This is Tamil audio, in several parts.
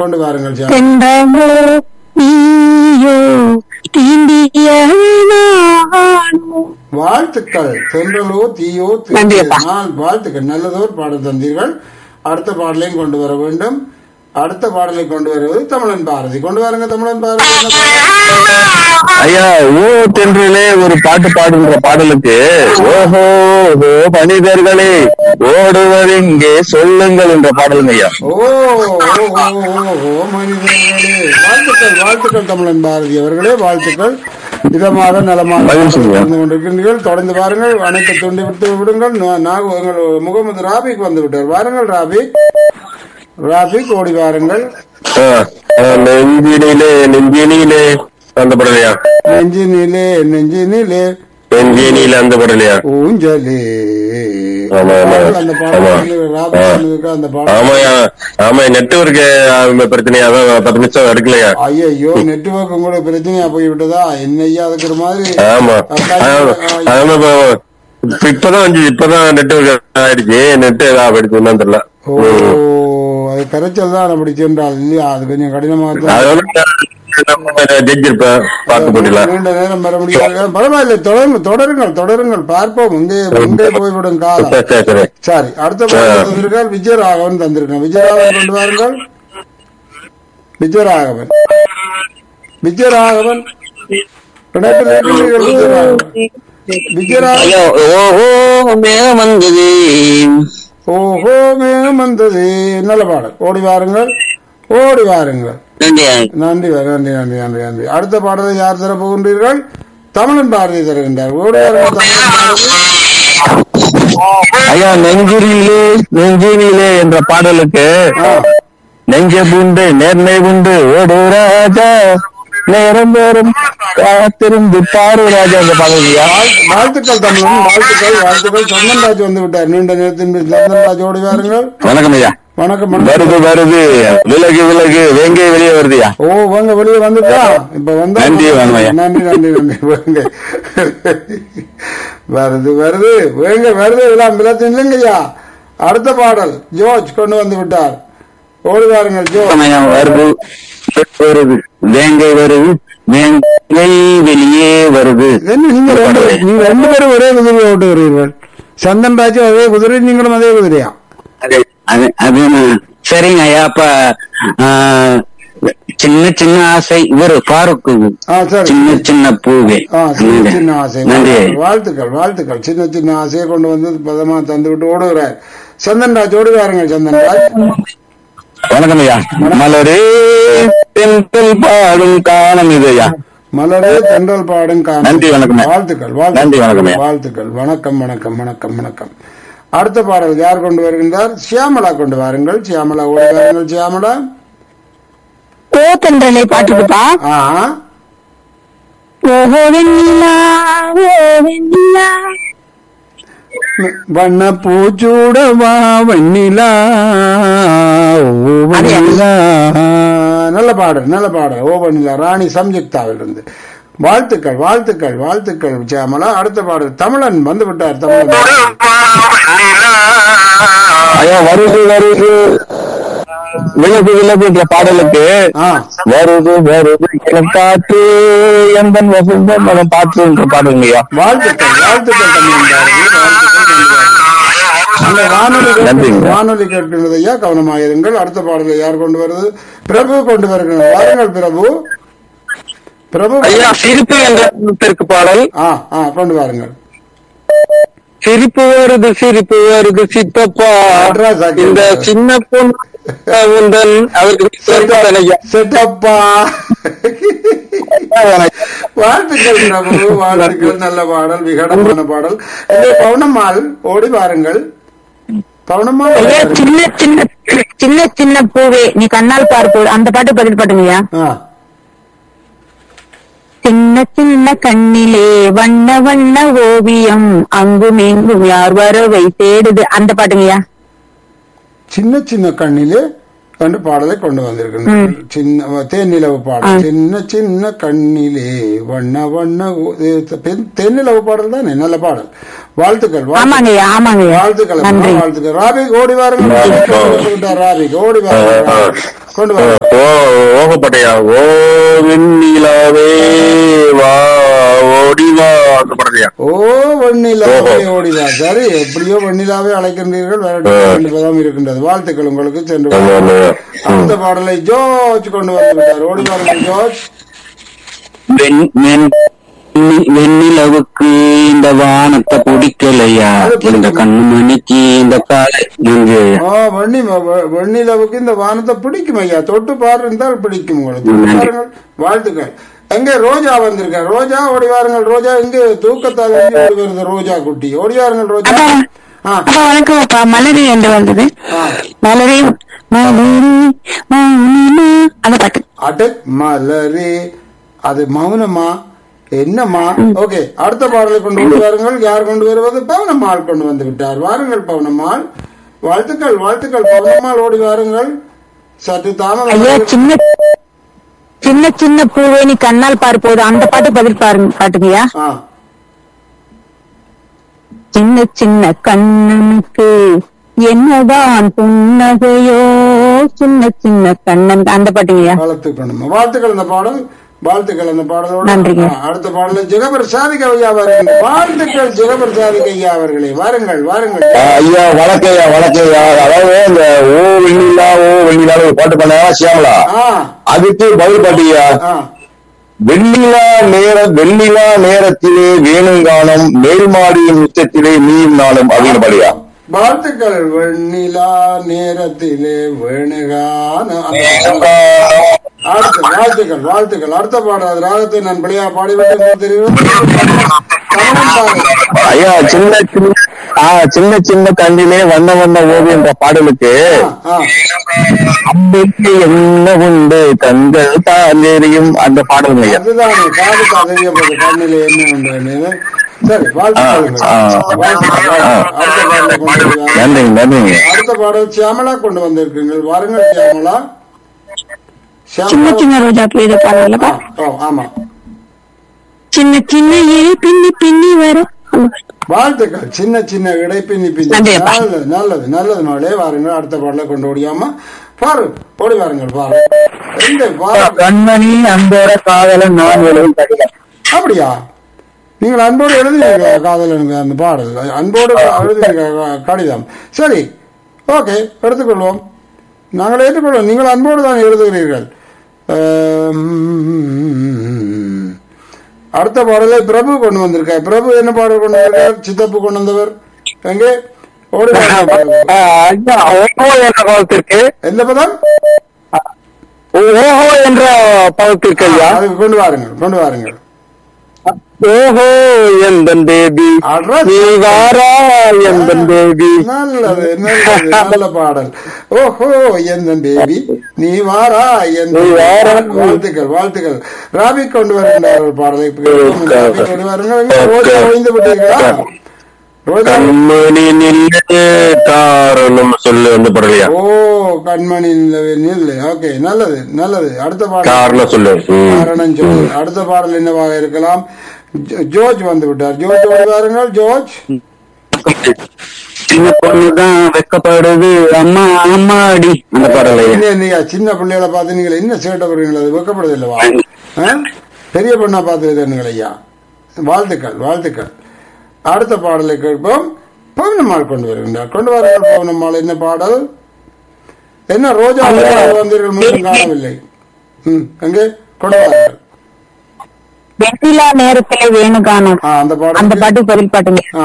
கொண்டு வாருங்கள் சியாமலா தென்றமோ நீயோ தீண்டிய நானோ வாழ்த்துக்கள் தென்றலோ தீயோ நன்றி அப்பா. நாள் வாழ்த்துக்கள் நல்லதோர் பாடல் தந்தீர்கள் அடுத்த பாடலையும் கொண்டு வர வேண்டும் அடுத்த பாடலை கொண்டு வருவது தமிழன் பாரதி கொண்டு வாருங்க தமிழன் பாரதி என்ன பாடல்? ஐயா ஓ தென்றலே ஒரு பாட்டு பாடுகின்ற பாடலுக்கு ஓஹோ ஓ மனிதர்களே ஓடுவதெங்கே சொல்லுங்கள் என்ற பாடலுங்க ஐயா ஓ ஓ, ஓ, ஓ, ஓ, மனிதர்களே வாழ்த்துக்கள் வாழ்த்துக்கள் தமிழன் பாரதி அவர்களே வாழ்த்துக்கள் இதமாக நலமாக மகிழ்ச்சிங்க. இருந்து கொண்டிருக்கின்றீர்கள் தொடர்ந்து பாருங்கள் அனைத்து துண்டி விட்டு விடுங்கள் நா- நாக- எங்கள் முகமது ராபிக் வந்து விட்டார் வாருங்கள் ராபிக் ராபிக் ஓடி வாருங்கள் ஆ, ஆ, நெஞ்சினிலே நெஞ்சினிலே அந்த பாடலையா நெஞ்சினிலே நெஞ்சினிலே நெஞ்சினிலே அந்த பாடலையா ஊஞ்சலே ஆமா, ஆமா. அந்த ஆமா. பாடல் ராபிக் ஆ. சொன்னதுக்கு அந்த பாடல் ஆமாயா ஆமா நெட்வொர்க் பிரச்சனையா அதான் பத்து நிமிஷம் எடுக்கலையா ஐயோ நெட்வொர்க் உங்களுக்கு பிரச்சனையா போய்விட்டதா என்னையா அதுக்கு ஒரு மாதிரி ஆமா ஆமா. ஆமா இப்ப இப்ப இப்பதான் வந்து இப்பதான் நெட்வொர்க் ஆயிடுச்சு நெட் ஏதாவது ஆயிடுச்சு என்னன்னு தெரியல ஓ அது கரைச்சல் தான் அப்படி சென்றால் இல்லையா அது கொஞ்சம் கடினமாக தான் அதோட ஜெயிச்சிருப்பேன் பார்த்து போட்டில நீண்ட நேரம் வர முடியாது பரவாயில்லை தொடருங்க தொடருங்கள் தொடருங்கள் பார்ப்போம் இங்கே இங்கே போய்விடும் காலம் சரி சரி சரி சரி அடுத்த பாடல் தந்திருக்கால் விஜயராகவன் தந்திருக்கேன் விஜயராகவன் கொண்டு வாருங்கள் விஜயராகவன் விஜயராகவன் பிணைப்பில் இருக்கிறீர்கள் விஜயராகவன் விஜயராகவன் ஐயோ ஓஹோ மேகம் வந்தது ஓஹோ மேகம் வந்தது நல்ல பாடல் ஓடி வாருங்கள் ஓடி வாருங்கள் நன்றி நன்றி நன்றி நன்றி நன்றி நன்றி அடுத்த பாடலை யார் தர போகின்றீர்கள் தமிழன் பாரதி தருகின்றார் ஓடி வாருங்கள் தமிழன் பாரதி ஐயா நெஞ்சினிலே நெஞ்சினிலே என்ற பாடலுக்கு ஆ, நெஞ்ச புண்டு நேர்மை உண்டு ஓடு ராஜா நேரம் நேரம் காத்திருந்து பாரு ராஜா என்ற பாடல் ஐயா வாழ்த்து- வாழ்த்துக்கள் தமிழன் வாழ்த்துக்கள் வாழ்த்துக்கள் சந்தன்ராஜ் வந்து விட்டார் நீண்ட நேரத்தின் பின் சந்தன்ராஜ் ஓடி வாருங்கள் வணக்கம் ஐயா வணக்கம் வணக்கம். வருது வருது விலகு விலகு வேங்கை வெளியே வருதுயா ஓ வாங்க வெளியே வந்துட்டா இப்ப வந்தா நன்றி, வாங்க ஐயா. நன்றி நன்றி நன்றி வாங்க வருது வருது வேங்க வருது எல்லாம் பிரச்சனை இல்லைங்கய்யா அடுத்த பாடல் ஜோர்ஜ் கொண்டு வந்து விட்டார் ஓடி வாருங்கள் ஜோர்ஜ் சமயம் வருது வருது வேங்கை வருது வேங்கை வெளியே வருது என்ன நீங்க ரெண்டு நீங்க ரெண்டு பேரும் ஒரே குதிரையை ஓட்டுகிறீர்கள் சந்தன் ராஜும் அதே குதிரை நீங்களும் அதே குதிரையா அது அது அது நான் சரிங்க ஐயா அப்ப ஆ, சின்ன சின்ன ஆசை இவரு பாருக்கு ஆ சரி சின்ன சின்ன பூவே ஆ சின்ன சின்ன ஆசை நன்றி வாழ்த்துக்கள் வாழ்த்துக்கள் சின்ன சின்ன ஆசையை கொண்டு வந்து பதமா தந்து விட்டு ஓடுகிறார் சந்தன் ராஜ் ஓடி வாருங்கள் சந்தன் ராஜ் வணக்கம் ஐயா மலரே தென்றல் பாடும் காலம் இது ஐயா மலரே தென்றல் பாடும் காணும் நன்றி, வணக்கம். வாழ்த்துக்கள் நன்றி, வாழ்த்துக்கள் வணக்கம். வாழ்த்துக்கள் வணக்கம் வணக்கம் வணக்கம் வணக்கம் அடுத்த பாடல் யார் கொண்டு வருகின்றார் சியாமலா கொண்டு வாருங்கள் சியாமலா ஓடி வாருங்கள் சியாமலா ஓ தென்றலை பாட்டுக்குப்பா ஆ ஓஹோ வெண்ணிலா ஓ வெண்ணிலா வண்ண பூச்சூடவா வெண்ணிலா ஓ வெண்ணிலா நல்ல பாடல் நல்ல பாடல் ஓ வெண்ணிலா ராணி சம்யுக்தாவில் இருந்து வாழ்த்துக்கள் வாழ்த்துக்கள் வாழ்த்துக்கள் சியாமலா அடுத்த பாடல் தமிழன் வந்து விட்டார் தமிழன் ஐயா வருது வருது விலகு விலகு என்ற பாடலுக்கு ஆ வருது வருது இளம் காற்று எந்தன் வசந்த மனம் பாற்று என்ற பாடலுங்க ஐயா வாழ்த்துக்கள் வாழ்த்துக்கள் தமிழன் பாரதி வாழ்த்துக்கள் கொண்டு வாருங்கள். அந்த வானொலி கேட்கிறது- நன்றிங்க. வானொலி கேட்கிறது ஐயா கவனமாக இருங்கள் அடுத்த பாடலை யார் கொண்டு வருது பிரபு கொண்டு வருகிறார் வாருங்கள் பிரபு பிரபு ஐயா சிரிப்பு என்ற படத்திற்கு பாடல் ஆ ஆ கொண்டு வாருங்கள் சிரிப்பு வருது சிரிப்பு வருது சித்தப்பா அட்ரஸ் ஆக்கி இந்த விடுங்க. சின்ன பொண்ணு உந்தன் அவருக்கு சேர்த்துட்டேன் ஐயா. செட்டப்பா வாழ்த்துக்கள் பிரபு வாழ்த்துக்கள் நல்ல பாடல் விகடமான பாடல் இந்த பவுனம்மாள் ஓடி வாருங்கள் பவுனம்மாள் ஓடி ஐயா வாருங்கள். சின்ன சின்ன சின்ன சின்ன பூவே நீ கண்ணால் பார்ப்பு அந்த பாட்டு பதில் பாட்டுங்கய்யா ஆ சின்ன சின்ன கண்ணிலே வண்ண வண்ண ஓவியம் அங்கும் இங்கும் யார் வரவை தேடுது அந்த பாட்டுங்கய்யா சின்ன சின்ன கண்ணிலே என்று பாடலை கொண்டு வந்திருக்கின்றனர் சின்ன தேனிலவு பாடல் சின்ன சின்ன கண்ணிலே வண்ண வண்ண ஊ- இது பெண்- தேனிலவு பாடல் தானே நல்ல பாடல் வாழ்த்துக்கள் வாழ்த்துக்கள். ஆமாங்கய்யா ஆமாங்கய்யா வாழ்த்துக்கள் அம்மா, நன்றி வாழ்த்துக்கள் ராபிக் ஓடி வாருங்கள் ராபிக் ஓடி வாருங்கள் கொண்டு வாருங்கள் ஓ ஓகப்பட்டையா ஓ வெண்ணிலாவே வா ஓடி வா அந்த படத்தையா ஓ வெண்ணிலாவே ஓடிவா சரி எப்படியோ வெண்ணிலாவே அழைக்கின்றீர்கள் வேற இருக்கின்றது வாழ்த்துக்கள் உங்களுக்கு சென்று வாருங்கள். அந்த பாடலை ஜோர்ஜ் கொண்டு வந்து விட்டார் ஓடி வாருங்கள் ஜோர்ஜ் வெண் வெண் வெண்ணி- வெண்ணிலவுக்கு இந்த வானத்தை பிடிக்கலையா இந்த கண்மணிக்கு இந்த காலை நன்றி ஐயா. ஆ வெண்ணி வெ- வெண்ணிலவுக்கு இந்த வானத்தை பிடிக்கும் ஐயா தொட்டு பாரு இருந்தால் பிடிக்கும் உங்களுக்கு தொட்டு பாருங்கள் வாழ்த்துக்கள் எங்க ரோஜா வந்திருக்க ரோஜா ஓடி வாருங்கள் ரோஜா இங்க தூக்கத்தால் இருந்து ஓடி வருது ரோஜா குட்டி ஓடி வாருங்கள் ரோஜா ஆ அப்பா வணக்கம் அப்பா மலரி என்று வந்தது ஆ. மலரி மலரி மௌனமா அந்த பாட்டு அட மலரே அது மௌனமா என்னம்மா ஓகே அடுத்த பாடலை கொண்டு வந்து வாருங்கள் யார் கொண்டு வருவது பவனம்மாள் கொண்டு வந்து விட்டார் வாருங்கள் பவனம்மாள் வாழ்த்துக்கள் வாழ்த்துக்கள் பவனம்மாள் ஓடி வாருங்கள் சற்று ஐயா தாமதம் சின்ன சின்ன சின்ன பூவே நீ கண்ணால் பார்ப்போது அந்த பாட்டு பதில் பாருங்க பாட்டுங்கய்யா ஆ சின்ன சின்ன கண்ணனுக்கு என்னதான் புன்னகையோ சின்ன சின்ன கண்ணன் அந்த பாட்டுங்கய்யா வாழ்த்துக்கணும் வாழ்த்துக்கள் அந்த பாடல் வாழ்த்துக்கள் அந்த பாடலோடு நன்றிங்க. ஆ, அடுத்த பாடல ஜெகபிரசாதிக ஐயா வருங்கள் வாழ்த்துக்கள் ஜெகபிரசாதிக ஐயா அவர்களே வாருங்கள் வாருங்கள் ஐயா வணக்கம்யா வணக்கம்யா அதாவது இந்த ஓ வெண்ணிலா ஓ வெண்ணிலா ஒரு பாட்டு பண்ணா சியாமலா ஆ அதுக்கு பதில் பாட்டியா ஆ வெண்ணிலா நேர வெண்ணிலா நேரத்திலே வேணுங்கானம் மேல்மாடியின் உச்சத்திலே நீயும் நானும் அப்படின்னு பாடியா வாழ்த்துக்கள் வெண்ணிலா நேரத்திலே வேணுகான அடுத்த வாழ்த்துக்கள் வாழ்த்துக்கள் அடுத்த பாடாது ராகத்தை நான் பிள்ளையா பாடிவிட்டு தெரியும் ஐயா சின்ன சின்ன ஆ சின்ன சின்ன கண்ணிலே வண்ண வண்ண ஓவியம் என்ற பாடலுக்கு அம்புக்கு என்ன உண்டு கண்கள் தான் எரியும் அந்த பாடல் ஐயா அதுதான் காது கதறியப்பட்ட கண்ணிலே என்ன உண்டு சரி வாழ்த்துக்கள் ஆ, ஆ. வாழ்த்துக்கள், வாழ்த்துக்கள். அடுத்த பாடலை கொண்டு வருவாங்க. நன்றிங்க நன்றிங்க அடுத்த பாடல் சியாமலா கொண்டு வந்திருக்கீங்கள் வாருங்கள் சியாமலா சின்ன சியாமலா சின்ன ரோஜா பூ இது பாருங்கப்பா ஆ, ஓ, ஆமா சின்ன சின்ன ஏ பின்னி பின்னி வரும் அந்த பாட்டு. வாழ்த்துக்கள் சின்ன சின்ன இடை பின்னி பின்னி நன்றி அப்பா. நல்லது நல்லது நல்லது நாளே வாருங்கள் அடுத்த பாடலை கொண்டு ஓடியாம பாரு ஓடி வாருங்கள் பாரு எங்க பாரு கண்மணி அன்போட காதலன் நான் எழுதும் கடிதம் அப்படியா நீங்கள் அன்போடு எழுதுவீங்க காதலனுக்கு அந்த பாடல் அன்போடு எழுதுவீங்க கடிதம் சரி ஓகே எடுத்துக்கொள்வோம் நாங்கள் ஏற்றுக்கொள்வோம் நீங்கள் அன்போடு தான் எழுதுகிறீர்கள் ஆம். அடுத்த பாடலை பிரபு கொண்டு வந்திருக்கார் பிரபு என்ன பாடல் கொண்டு வந்திருக்கார் சித்தப்பு கொண்டு வந்தவர் எங்கே ஓடி வாருங்கள். ஐயா ஓஹோ என்ற பதத்திற்கு எந்த பதம் ஓஹோ என்ற பதத்திற்கு ஐயா அதுக்கு கொண்டு வாருங்கள் கொண்டு வாருங்கள் ஓஹோ எந்தன் பேபி அட்ரஸ் நீ வாரா எந்தன் பேபி நல்லது நல்லது நல்ல பாடல் ஓஹோ எந்த பேபி நீ வாரா எந்த நீ வாரா. வாழ்த்துக்கள் வாழ்த்துக்கள் ராபி கொண்டு வருகின்றார் ஒரு பாடலை ராபி கொண்டு வருங்க எங்க ரோஜா ஒழிந்து விட்டீர்களா ரோஜா கண்மணி நில்லு காரணம் சொல்லு அந்த படலையா ஓ கண்மணி நிலவே நில்லு ஓகே நல்லது நல்லது அடுத்த பாடல் காரணம் சொல்லு ம். காரணம் சொல்லு அடுத்த பாடல் என்னவாக இருக்கலாம் ஜோ- ஜோர்ஜ் வந்து விட்டார் ஜோர்ஜ் ஓடி வாருங்கள் ஜோர்ஜ் சின்ன பொண்ணுதான் வெக்கப்படுது அம்மா அம்மாடி அந்த பாடலை இல்ல, இல்லையா சின்ன பிள்ளைகளை பார்த்து நீங்கள் என்ன சேட்டை வருவீங்களா அது வெக்கப்படுது இல்லவா ஆ? பெரிய பொண்ணா பார்த்து எழுதுங்கள் ஐயா வாழ்த்துக்கள் வாழ்த்துக்கள் அடுத்த பாடலை கேட்போம் பவுனம்மாள் கொண்டு வருகின்றார் கொண்டு வாருங்கள் பவுனம்மாள் என்ன பாடல் என்ன ரோஜா வந்தீர்கள் மீண்டும் காணவில்லை ம் எங்கே கொண்டு வாருங்கள் வெண்ணிலா நேரத்திலே வேணுகானம் ஆ அந்த அந்த பாடல் பாட்டு பதில் பாட்டுங்க ஆ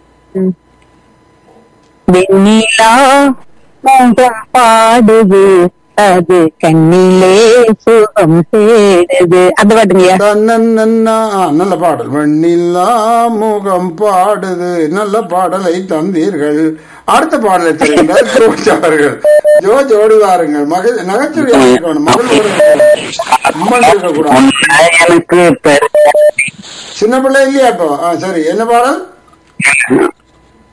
வெண்ணிலா மோகம் பாடுது அது கண்ணிலே சுகம் தேடுது அந்த பாட்டுங்கய்யா தன்னன்னா ஆ, நல்ல பாடல் வெண்ணிலா முகம் பாடுது நல்ல பாடலை தந்தீர்கள் அடுத்த பாடலை தெரிந்தார் ஜோர்ஜ் அவர்கள் ஜோர்ஜ் ஓடி வாருங்கள் மகள் நகைச்சுவையாக இருக்கணும் மகள் அம்மன் இருக்கக்கூடாது எனக்கு பெ- சின்ன பிள்ளை இல்லையா இப்போ ஆ சரி என்ன பாடல்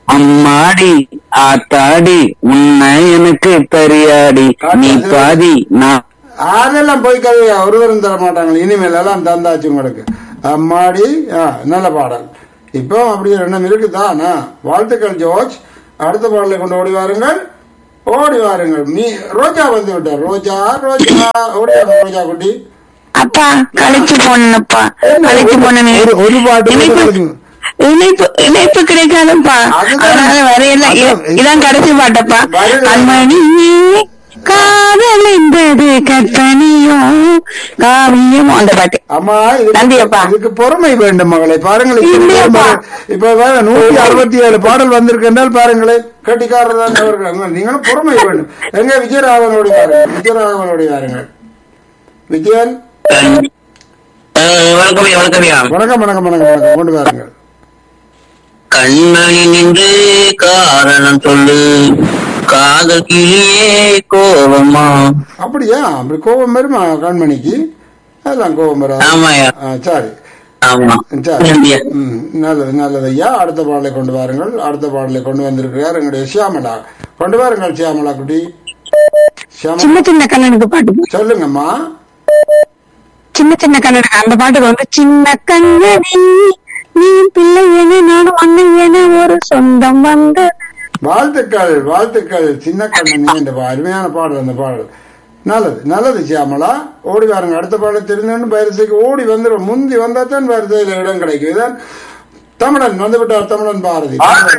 அம்மாடி ஆத்தாடி உன்னை எனக்கு தெரியாடி நீ பாதி நான் அதெல்லாம் போய் கதையா ஒருவரும் தர மாட்டாங்க இனிமேல் எல்லாம் தந்தாச்சு உங்களுக்கு அம்மாடி ஆ, நல்ல பாடல் இப்போ அப்படி ரெண்டும் இருக்குதானா வாழ்த்துக்கள் ஜோர்ஜ் அடுத்த பாடலை கொண்டு ஓடி வாருங்கள் ஓடி வாருங்கள் மீ ரோஜா வந்து விட்டார் ரோஜா ரோஜா ஓடி வாங்க ரோஜா குட்டி அப்பா கழிச்சு போனப்பா கழிச்சு போனேன் ஒரு- ஒரு பாட்டு கூட இணைப்பு கழிச்சு. இணைப்பு இணைப்பு கிடைக்காதுப்பா அதுதான். அதனால வரையில அதான். இதான் கடைசி பாட்டப்பா வரையில. கண்மணியே காதல் என்பது கற்பனையோ காவியமோ அந்த பாட்டு அம்மா இதுக்கு- நன்றி அப்பா. இதுக்கு பொறுமை வேண்டும் மகளே பாருங்கள் இப்ப இல்லையப்பா. இப்ப வேற நூத்தி அறுபத்தி ஏழு பாடல் வந்திருக்கு என்றால் பாருங்களேன் கட்டிக்காரர் தான் அவர்கள் நீங்களும் பொறுமை வேண்டும் எங்க விஜயராகவனோடு வாருங்கள் விஜயராகவனோடு வாருங்கள் விஜயன் வணக்கம் ஐயா வணக்கம் ஐயா வணக்கம் வணக்கம் வணக்கம் வணக்கம் கொண்டு வாருங்கள் கண்மணி நின்று காரணம் சொல்லு காதல் கிளியே கோபமா அப்படியா அப்படி கோபம் வருமா கண்மணிக்கு அதெல்லாம் கோபம் வராது ஆமாய்யா ஆ, சரி ஆமா சரி நன்றியா. ம், நல்லது நல்லது ஐயா அடுத்த பாடலை கொண்டு வாருங்கள் அடுத்த பாடலை கொண்டு வந்திருக்கிறார் எங்களுடைய சியாமலா கொண்டு வாருங்கள் சியாமலா குட்டி சியாமலா சின்ன சின்ன கண்ணனுக்கு பாட்டு சொல்லுங்கம்மா சின்ன சின்ன கண்ணனுக்கு அந்த பாட்டுக்கு வந்து சின்ன கண்ணனி நீ பிள்ளை என நானும் அண்ணன் என ஒரு சொந்தம் வந்து வாழ்த்துக்கள் வாழ்த்துக்கள் சின்ன கண்ணனி என்ற பா- அருமையான பாடல் அந்த பாடல் நல்லது நல்லது சியாமலா ஓடி வாருங்க அடுத்த பாடல் தெரிஞ்சோன்னு வரிசைக்கு ஓடி வந்துடும் முந்தி வந்தா தான் வரிசையில் இடம் கிடைக்கும் இதான் தமிழன் வந்து விட்டார் தமிழன் பாரதி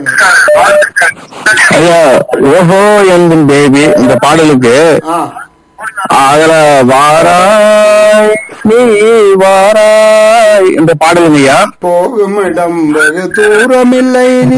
ஐயா ஓஹோ என்கும் பேபி இந்த பாடலுக்கு ஆ அதுல வாராய் நீ வாராய் இந்த பாடலுங்க ஐயா போகும் இடம் வெகு தூரமில்லை நீ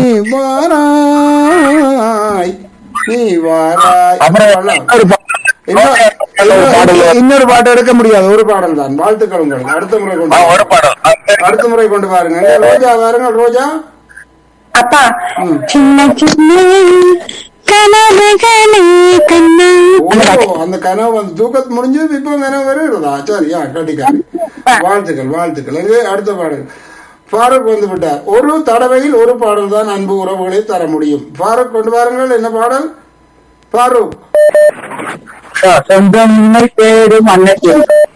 வாராய் நீ வாராய் அப்புறம் பாடலாம். இன்னொரு பா- இன்னொரு- இன்னொரு பாடல் இன்னொரு பாட்டு எடுக்க முடியாது ஒரு பாடல் தான் வாழ்த்துக்கள் உங்களுக்கு அடுத்த முறை கொண்டு ஆ, வாருங்க. ஒரு பாடல் அடுத்த முறை கொண்டு பாருங்க ரோஜா வாருங்க ரோஜா அப்பா ம். சின்ன சின்ன கனவுகளே கண்ணா ஓ அந்த கனவு வந்து தூக்கத்து முடிஞ்சது இப்ப கனவு வருகிறதா சரியா கட்டிக்காரி வாழ்த்துக்கள் வாழ்த்துக்கள் எங்கே அடுத்த பாடல் ஃபாரூக் வந்து விட்டார் ஒரு தடவையில் ஒரு பாடல் தான் அன்பு உறவுகளை தர முடியும் ஃபாரூக் கொண்டு வாருங்கள் என்ன பாடல் ஃபாரூக் சொந்தம் தேடும் அன்னைக்கு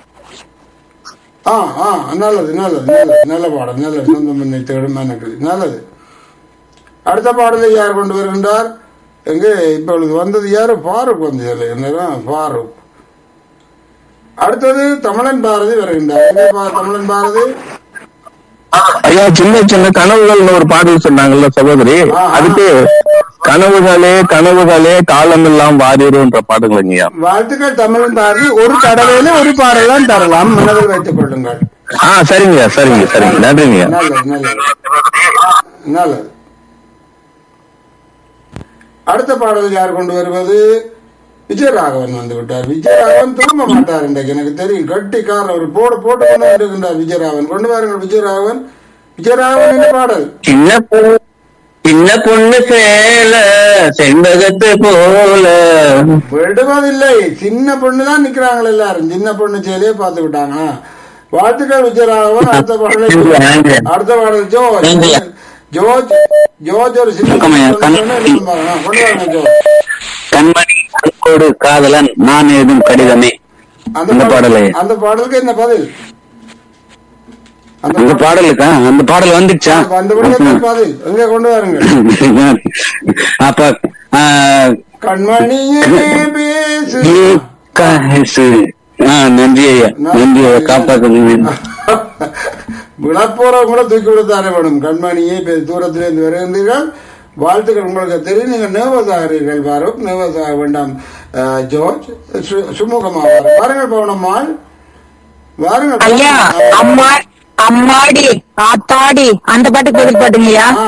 ஆ ஆ நல்லது நல்லது நல்லது நல்ல பாடல் நல்லது சொந்த முன்னை தேடும் எனக்கு நல்லது அடுத்த பாடலை யார் கொண்டு வருகின்றார் எங்கே இப்பொழுது வந்தது யாரு ஃபாரூக் வந்தது என்னதான் ஃபாரூக் அடுத்தது தமிழன் பாரதி வருகின்றார் எங்கே பா- தமிழன் பாரதி ஐயா சின்ன சின்ன கனவுகள்னு ஒரு பாடல் சொன்னாங்கல்ல சகோதரி ஆ, ஆ. அதுக்கு கனவுகளே கனவுகளே காலமெல்லாம் வாரிடுன்ற பாடலுங்க ஐயா வாழ்த்துக்கள் தமிழன் பாரதி ஒரு தடவையில ஒரு பாடல் தான் தரலாம் மனதில் வைத்துக் கொள்ளுங்கள் ஆ சரிங்க சரிங்க சரிங்க நன்றிங்க நல்லது நல்லது நல்லது அடுத்த பாடல் யார் கொண்டு வருவது விஜயராகவன் வந்து விட்டார் விஜயராகவன் தூங்க மாட்டார் இன்றைக்கு எனக்கு தெரியும் கட்டிக்கார ஒரு போடு போட்டு கொண்டு வருகின்றார் விஜயராகவன் கொண்டு வாருங்கள் விஜயராகவன் விஜயராகவன் என்ன பாடல் சின்ன பொண்ணு சின்ன பொண்ணு சேல செண்பகத்து போல விடுவதில்லை சின்ன பொண்ணு தான் நிக்கிறாங்க எல்லாரும் சின்ன பொண்ணு சேலையே பார்த்து விட்டாங்க வாழ்த்துக்கள் விஜயராகவன் அடுத்த பாடலை அடுத்த பாடல் ஜோர்ஜ் நன்றியா. ஜோர்ஜ் ஜோர்ஜ் ஒரு சின்ன ஆமாய்யா, பொண்ணு சொன்னா என்ன பாருங்க. கொண்டு வாங்க ஜோர்ஜ் கண்மணி கண்கோடு காதலன் நான் எழுதும் கடிதமே அந்த அந்த பாடல் பாடலை. அந்த பாடலுக்கு என்ன பதில் அந்த அந்த பாடல் பாடலுக்கா அந்த பாடல் வந்துடுச்சா அந்த பாடலுக்கு பதில் எங்க கொண்டு வாருங்க அப்ப ஆ, கண்மணியே பேசு நீ காசு. ஆ நன்றி ஐயா நன்றி ஐயா காப்பாத்துங்க விழப்போறவங்க கூட தூக்கி விடத்தானே வேணும் கண்மணியே பே- தூரத்திலே இருந்து வருகின்றீர்கள் வாழ்த்துக்கள் உங்களுக்கு தெரியும் நீங்க nervous ஆகிறீர்கள் பாரும் nervous ஆக வேண்டாம் அஹ், ஜோர்ஜ் சு- சுமூகமாக வாருங்கள். வாருங்கள் பவனம்மாள் வாருங்கள் ஐயா அம்மா அம்மாடி ஆத்தாடி அந்த பாட்டுக்கு பதில் பாட்டுங்கய்யா ஆ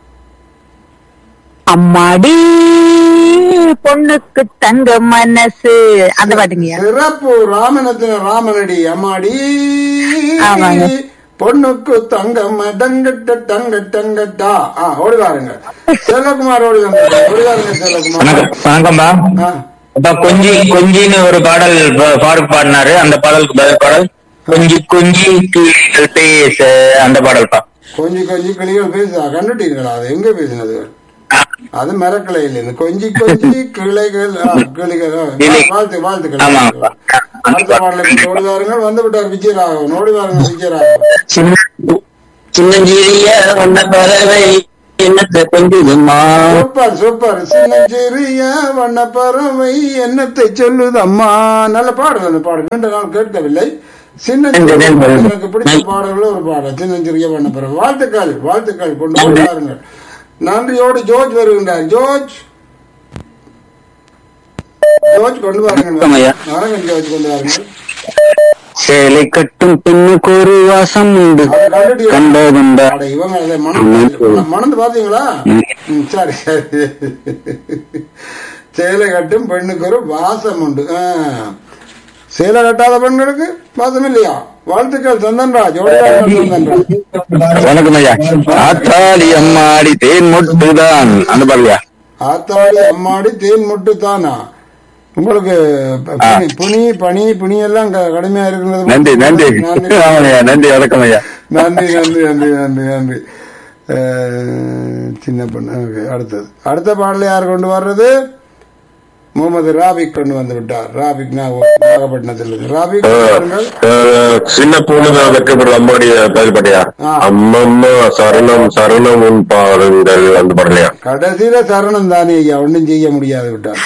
அம்மாடி பொண்ணுக்கு தங்க மனசு அந்த பாட்டுங்கய்யா சிறப்பு ராமனத்தின ராமனடி அம்மாடி ஆமாங்க. பொண்ணுக்கு தங்கம் டங்கட்ட டங்க டங்கட்டா ஆ ஓடி வாருங்க செல்வகுமார் ஓடி வந்து ஓடி வாருங்க செல்வகுமார் வணக்கம்பா ஆ, அப்ப கொஞ்சி கொஞ்சின்னு ஒரு பாடல் பா- ஃபாரூக் பாடினாரு அந்த பாடலுக்கு பதில் பாடல் கொஞ்சி கொஞ்சி கிளிகள் பேச அந்த பாடல்பா கொஞ்சம் கொஞ்சம் கிளிகள் பேசுதா கண்டுட்டீங்களா அது எங்க பேசினது அது மரக்கிளையில் இருந்து கொஞ்சி கொஞ்சி கிளைகள் ஆ, கிளிகள் ஆ, கிளி. வாழ்த்து வாழ்த்துக்கள் ஆமா. அடுத்த பாடலுக்கு ஓடி வாருங்கள் வந்து விட்டார் விஜயராகவன் ஓடி வாருங்கள் விஜயராகவன் சின்ன சின்னஞ்சிறிய வண்ண பறவை என்னத்தை கொஞ்சுதுமா சூப்பர் சூப்பர் சின்னஞ்சிறிய வண்ண பறவை என்னத்தை சொல்லுது அம்மா நல்ல பாடல் அந்த பாடல் நீண்ட நாள் கேட்கவில்லை சின்ன நன்றி, நன்றி. எனக்கு பிடிச்ச பாடல்கள் ஒரு பாடல் சின்னஞ்சிறிய வண்ண பறவை வாழ்த்துக்கள் வாழ்த்துக்கள் கொண்டு நன்றி. வாருங்கள் நன்றியோடு ஜோர்ஜ் வருகின்றார் ஜோர்ஜ் ஜோர்ஜ் கொண்டு வாருங்கள் வணக்கம் ஐயா. வாருங்கள் ஜோர்ஜ் கொண்டு வாருங்கள் சேலை கட்டும் பெண்ணுக்கு ஒரு வாசம் உண்டு அதை கண்டுட்டு கண்டதுண்டா அட, இவங்க அதை மணந்து மணந்து பாத்தீங்களா ம், சரி சரி சேலை கட்டும் பெண்ணுக்கு ஒரு வாசம் உண்டு ஆ. சேலை கட்டாத பெண்களுக்கு வாசம் இல்லையா வாழ்த்துக்கள் சந்தன்ராஜ் ஓடிவாருங்கள் சந்தன்ராஜ் வணக்கம் ஐயா ஆத்தாளி அம்மாடி தேன் மொட்டுதான் அந்த பாருயா ஆத்தாடி அம்மாடி தேன் முட்டு தானா உங்களுக்கு ப- புனி புனி பனி புனி எல்லாம் க- கடுமையா இருக்கிறது நன்றி நன்றி நன்றி ஆமாய்யா நன்றி வணக்கம் ஐயா நன்றி நன்றி நன்றி நன்றி நன்றி அஹ், சின்ன பொண்ணு ஓகே அடுத்தது அடுத்த பாடல யார் கொண்டு வர்றது முகமது ராபிக் கொண்டு வந்து விட்டார் ராபிக் நாக- நாகப்பட்டினத்தில் இருக்கு ராபிக் வாருங்கள். சின்ன பொண்ணு வைக்கப்படுற அம்மாடிய பதில்பட்டியா ஆ. அம்மம்மா சரணம் சரணம் உன் பாருங்கள் அந்த பாடலையா கடைசியில சரணம் தானே ஐயா ஒன்றும் செய்ய முடியாது விட்டார்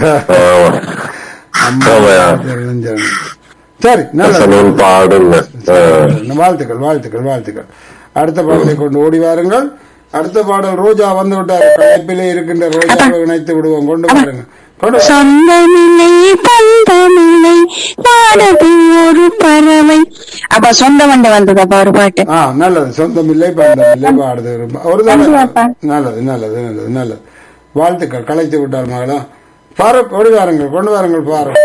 அம்மா, ஆமாய்யா. சரணம், சரணம். சரி நல்லது சரணம் பாடுங்க ஆ. வாழ்த்துக்கள் வாழ்த்துக்கள் வாழ்த்துக்கள் அடுத்த பாடலை கொண்டு ஓடி வாருங்கள் அடுத்த பாடல் ரோஜா வந்து விட்டார் களைப்பிலே இருக்கின்ற ரோஜாவை இணைத்து விடுவோம் கொண்டு வாருங்க கொண்டு வா. சொந்தமில்லை பந்தமில்லை பாடது ஒரு பறவை அப்ப சொந்த வண்ட வந்தது அப்ப ஒரு பாட்டு ஆ நல்லது சொந்தம் இல்லை பந்தம் இல்லை பாடுது ஒரு பா- ஒரு நன்றி தடவை அப்பா. நல்லது நல்லது நல்லது நல்லது வாழ்த்துக்கள் கலைத்து விட்டார் மகளா பாரூக் ஓடி வாருங்கள் கொண்டு வாருங்கள் பாரூக்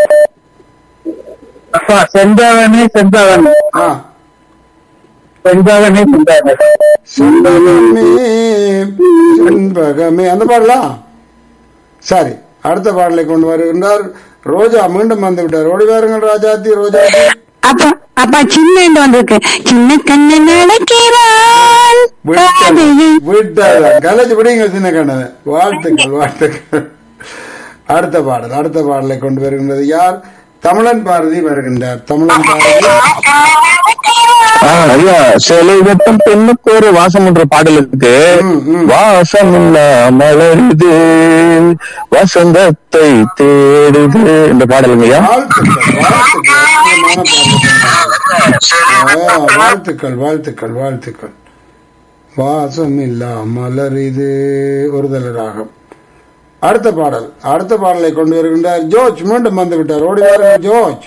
அப்பா செந்தாவனே செந்தாவன் ஆ செந்தாவனே செந்தாவன் செண்பகமே செண்பகமே அந்த பாடலா சரி அடுத்த பாடலை கொண்டு வருகின்றார் ரோஜா மீண்டும் வந்து விட்டார் ஓடி வாருங்கள் ராஜாத்தி ரோஜாத்தி அப்பா அப்பா சின்ன வந்திருக்கு சின்ன கண்ணு நடக்கிறாள் பாதையை விட்டார் கலைச்சு விடுங்க சின்ன கண்ணது வாழ்த்துக்கள் வாழ்த்துக்கள் அடுத்த பாடல் அடுத்த பாடலை கொண்டு வருகின்றது யார் தமிழன் பாரதி வருகின்றார் தமிழன் பாரதி ஆ, ஐயா சிலை வெட்டம் பெண்ணுக்கு ஒரு வாசம் என்ற பாடலுக்கு ம், ம். வாசம் மலருது வசந்தத்தை தேடுது இந்த பாடலுங்க ஐயா வாழ்த்துக்கள் வாழ்த்துக்கள் அற்புதமான பாடல். ஆ, வாழ்த்துக்கள் வாழ்த்துக்கள் வாழ்த்துக்கள் வாசம் இல்லா மலர் இது ஒருதல் ராகம் அடுத்த பாடல் அடுத்த பாடலை கொண்டு வருகின்றார் ஜோர்ஜ் மீண்டும் வந்து விட்டார் ஓடி வாருங்கள் ஜோர்ஜ்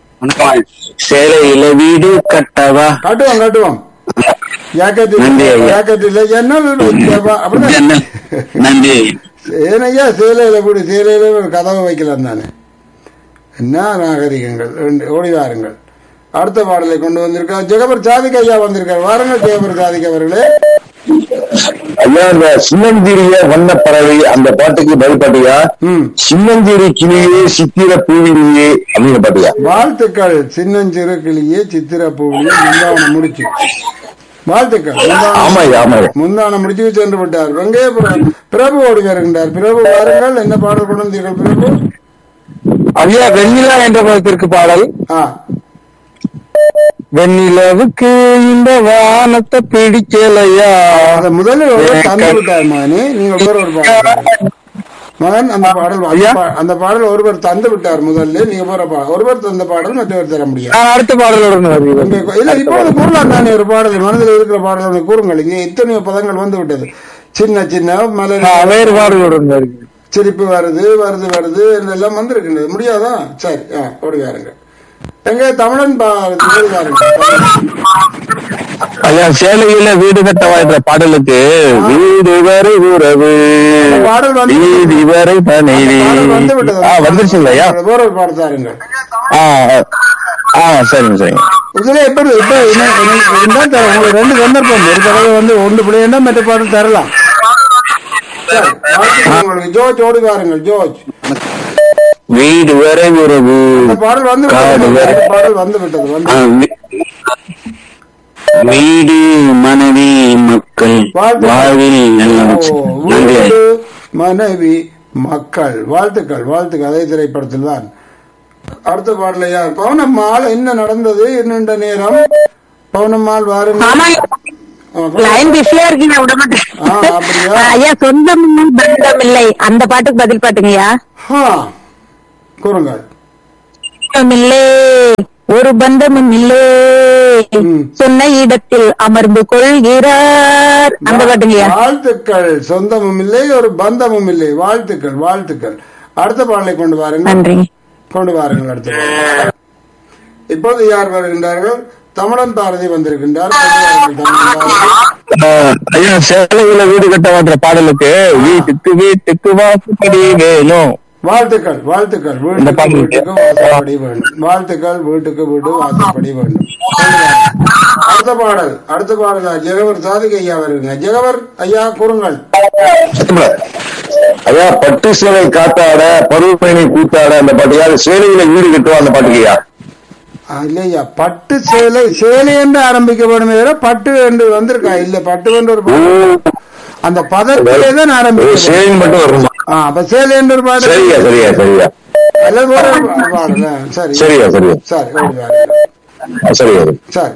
சேலையில வீடு கட்டவா காட்டுவோம் காட்டுவோம் ஜாக்கெட் நன்றி ஐயா. ஜாக்கெட் இல்ல என்ன அப்படிதான் ஜன்னல். நன்றி ஏனையா சேலையில கூட சேலையில ஒரு கதவை வைக்கலாம் தானே என்ன நாகரிகங்கள் ரெண்டு ஓடி வாருங்கள் அடுத்த பாடலை கொண்டு வந்திருக்கார் ஜெகபர் சாதிக் ஐயா வந்திருக்கார் வாருங்கள் ஜெகபர் சாதிக் அவர்களே ஐயா இந்த சின்னஞ்சிறிய வண்ண பறவை அந்த பாட்டுக்கு பதில் பாட்டியா ம் சின்னஞ்சிறு கிளியே சித்திர பூவிலியே அப்படிங்கிற பாட்டியா வாழ்த்துக்கள் சின்னஞ்சிறு கிளியே சித்திர பூவிலே முந்தான முடிச்சு வாழ்த்துக்கள் முந்தான- ஆமா ஐயா ஆமா ஐயா முந்தான முடிச்சு சென்று விட்டார் வெங்கைய பிர- பிரபு ஓடி வருகின்றார் பிரபு வாருங்கள் என்ன பாடல் கொண்டு வந்தீர்கள் பிரபு ஐயா வெண்ணிலா என்ற பதத்திற்கு பாடல் ஆ வெண்ணிலவுக்கு இந்த வானத்தை பிடிக்கலையா அதை முதலில் ஒருவர் தந்து விட்டார் மகனே நீங்கள் வேற ஒரு பாடல் மகன் அந்த பாடல் அந்த பா- அந்த பாடல் ஒருவர் தந்து விட்டார் முதல்ல நீங்க போற பா ஒருவர் தந்த பாடல் மற்றவர் தர முடியாது நான் அடுத்த பாடலுடன் வருகிறேன் உங்க- இல்ல இப்பொழுது கூறலாம் தானே ஒரு பாடல் மனதில் இருக்கிற பாடல் கூறுங்கள் இங்கே எத்தனையோ பதங்கள் வந்து விட்டது சின்ன சின்ன மலர் நான் வேறு பாடலுடன் வருகிறேன் சிரிப்பு வருது வருது வருது எல்லாம் வந்திருக்கின்றது முடியாதா சரி ஆ ஓடி வாருங்க எங்க தமிழன் பா ஓடி வாருங்க ஐயா சேலையில வீடு கட்டவா என்ற பாடலுக்கு வீடு வரை உறவு அந்த பாடல் வந்து வீதி வரை மனைவி பாடல் வந்து விட்டது ஆ வந்துருச்சுங்களா ஐயா வேற ஒரு பாடல் தாருங்க ஆ ஆ சரிங்க சரிங்க இதுல எப்படி இப்ப என்ன- என்ன- என்ன தர- உங்களுக்கு ரெண்டு சந்தர்ப்பம் ஒரு தடவை வந்து ஒன்று பிள்ளைன்னா மற்ற பாடல் தரலாம் சரி, வாழ்த்துக்கள் உங்களுக்கு ஜோர்ஜ் ஓடி வாருங்கள் ஜோர்ஜ் வீடு வரை உறவு அந்த பாடல் வந்து காடு விட்டது. வரை அந்த பாடல் வந்து விட்டது வந்து ஆ, வி- வீடு மனைவி மக்கள் வாழ்த்துக்கள். வாழ்வில் எல்லாம் ஓ, நன்றி வீடு, மனைவி மக்கள் வாழ்த்துக்கள் வாழ்த்துக்கள் அதே திரைப்படத்தில் தான் அடுத்த பாடல யார் பவுனம்மாள் என்ன நடந்தது என்னென்ற நேரம் பவுனம்மாள் வாருங்க ஆமா ஆ, லைன் பிஸியா இருக்கீங்க விட மாட்டேன் ஆ, அப்படியா? ஐயா சொந்தம் இல்லை, பந்தம் இல்லை அந்த பாட்டுக்கு பதில் பாட்டுங்கய்யா ஆ, கூறுங்கள் சொந்தம் இல்லை ஒரு பந்தமும் இல்லை ம். சொன்ன இடத்தில் அமர்ந்து கொள்கிறார் அந்த பாட்டுங்கய்யா வாழ்த்துக்கள் சொந்தமும் இல்லை ஒரு பந்தமும் இல்லை வாழ்த்துக்கள் வாழ்த்துக்கள் அடுத்த பாடலை கொண்டு வாருங்கள் நன்றி கொண்டு வாருங்கள் அடுத்த பாடலை. இப்போது யார் வருகின்றார்கள் தமிழன் பாரதி வந்திருக்கின்றார் கொண்டு வாருங்கள் தமிழன் பாரதி. ஆஹ் ஐயா சேலையில வீடு கட்ட மாற்ற பாடலுக்கு வீட்டுக்கு வீட்டுக்கு வாசப்படி வேணும் வாழ்த்துக்கள் வாழ்த்துக்கள் இந்த வீட்டுக்கு பாடல் வீட்டுக்கு வாசப்படி வேண்டும் வாழ்த்துக்கள் வீட்டுக்கு வீடு வாசப்படி வேண்டும் அடுத்த பாடல் அடுத்த பாடல் ஜெகவர் சாதிக் ஐயா வருங்க ஜெகவர் ஐயா கூறுங்கள் ஐயா பட்டு சேலை காத்தாட பருவப்பயணி கூத்தாட அந்த பாட்டுயா சேலையில வீடு கட்டுவா அந்த பாட்டுக்கையா ஆ, இல்லையா பட்டு சேலை சேலை என்று ஆரம்பிக்க வேண்டும் தவிர பட்டு என்று வந்திருக்கா இல்ல பட்டு என்று ஒரு பாடல். அந்த பதத்திலே தான் ஆரம்பிக்க சேலைன்னு மட்டும் வருமா ஆ, அப்ப சேலை என்று ஒரு பாடல் சரியா சரியா சரியா அல்லது வேற ஒரு பாடல் ஆ, சரி சரியா சரியா சரி ஓடி வாருங்கள். சரியா சரி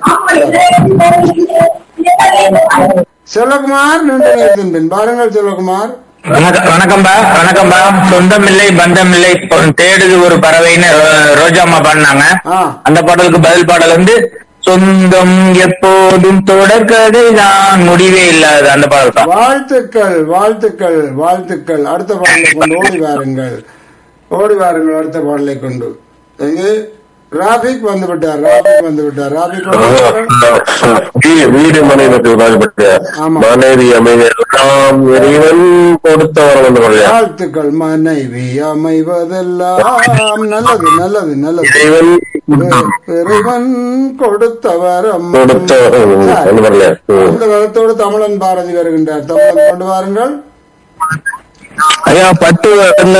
செல்வகுமார் நின்று நேரத்தின் பின் பாருங்கள் செல்வகுமார் வணக்கம் வணக்கம்பா வணக்கம்பா சொந்தமில்லை பந்தமில்லை பொ- தேடுது ஒரு பறவைன்னு ரோ- ரோஜாம்மா பாடினாங்க ஆ அந்த பாடலுக்கு பதில் பாடல் வந்து சொந்தம் எப்போதும் தொடர்கதை தான் முடிவே இல்லாத அந்த பாடல் தான் வாழ்த்துக்கள் வாழ்த்துக்கள் வாழ்த்துக்கள் அடுத்த பாடலை கொண்டு ஓடி வாருங்கள் ஓடி வாருங்கள் அடுத்த பாடலை கொண்டு எங்கே ராபிக் வந்து விட்டார் ராபிக் வந்து விட்டார் ராபிக் வந்து விட்டார். வீ- வீடு மனைவி வாழ்பட்ட ஆமா. மனைவி அமைவெல்லாம் இறைவன் கொடுத்த வரம் வந்து பாருயா வாழ்த்துக்கள் மனைவி அமைவதெல்லாம் நல்லது நல்லது நல்லது இறைவன் இறைவன் கொடுத்தவர் அம்மா. கொடுத்த வரம் சரி. வந்து பாருயா அந்த வரத்தோடு தமிழன் பாரதி வருகின்றார் தமிழன் கொண்டு வாருங்கள் ஐயா பட்டு என்ன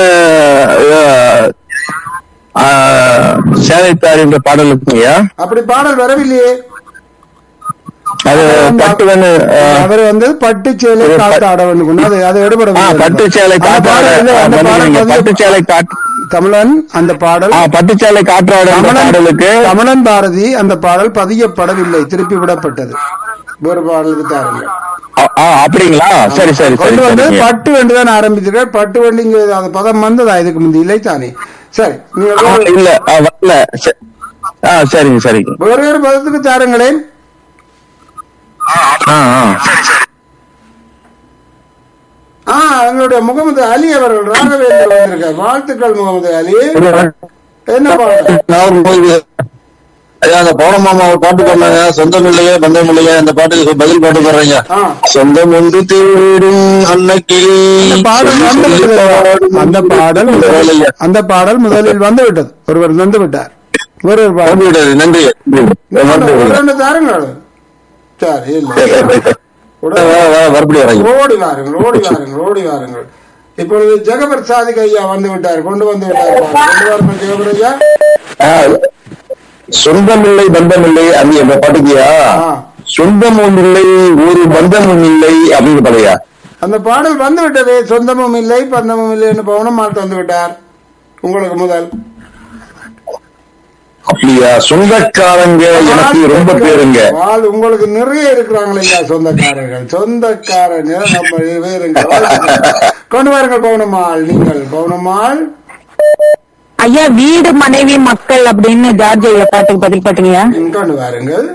சேலைத்தார் என்ற பாடல் இருக்குங்கய்யா அப்படி பாடல் வரவில்லையே அது பட்டு வந்து அவர் வந்து பட்டு சேலை காத்து ஆட வேண்டும் அது அதை எடுபட பட்டு சேலை காற்றாட பட்டு சேலை காற்று தமிழன் அந்த பாடல் ஆ, பட்டு சேலை காற்றாட என்ற தமிழன் பாடலுக்கு தமிழன் பாரதி அந்த பாடல் பதியப்படவில்லை திருப்பி விடப்பட்டது ஒரு பாடலுக்கு தாருங்கள் ஆ, ஆ, அப்படிங்களா சரி சரி சரி கொண்டு வந்து சரிங்க. பட்டு வெண்டு தான் ஆரம்பிச்சிருக்கார் பட்டு வெண்டு இங்க அது பதம் வந்ததா இதுக்கு முந்தி இல்லை தானே சரி ஆ, நீங்கள் இல்ல ஆ, வரல சரி. ஆ சரிங்க சரிங்க வேறு வேறு பதத்துக்கு தாருங்களேன் ஆ ஆ ஆ எங்களுடைய முகமது அலி அவர்கள் ராகவேந்தர் வந்திருக்கார் வாழ்த்துக்கள் முகமது அலி என்ன பாடல் நான் போய் ஐயா அந்த பௌர்ணமாமா ஒரு பாட்டு பண்ணாங்க சொந்தம் இல்லையா பந்தம் இல்லையா அந்த பாட்டுக்கு பதில் பாட்டு போடுறீங்க ஆ. சொந்தம் ஒன்று தேடும் அன்னைக்கு அந்த பாடல் வந்து விட்டது. அந்த பாடல் முதலில் அந்த பாடல் முதலில் வந்து விட்டது ஒருவர் வந்து விட்டார் ஒரு ஒரு பாடல் நன்றி நன்றி ஒரு ரெண்டு தாருங்கள் சரி இல்லை உடனே மறுபடியும் வரீங்க ஓடி வாருங்கள் ஓடி வாருங்கள் ஓடி வாருங்கள் இப்பொழுது ஜெகபர் சாதிக் ஐயா வந்து விட்டார் கொண்டு வந்து விட்டார் கொண்டு வாருங்கள் ஜெகபர் ஐயா சொந்தமில்லை பந்தமில்லை அது எங்க பாட்டுக்கியா ஆ. சொந்தமும் இல்லை ஒரு பந்தமும் இல்லை அப்படின்னு பாடுயா அந்த பாடல் வந்து விட்டது சொந்தமும் இல்லை பந்தமும் இல்லை என்று பவனமால் தந்து விட்டார் உங்களுக்கு முதல் அப்படியா சொந்தக்காரங்க எனக்கு ரொம்ப பேருங்க வாழ் உங்களுக்கு நிறைய இருக்கிறாங்களே ஐயா சொந்தக்காரர்கள் சொந்தக்காரங்க நம்ம வேறுங்க கொண்டு வாருங்கள் பவுனம்மாள் நீங்கள் பவுனம்மாள் ஐயா வீடு மனைவி மக்கள் அப்படின்னு ஜார்ஜ் ஐயா பாட்டுக்கு பதில் பாட்டுங்கய்யா ம், கொண்டு வாருங்கள்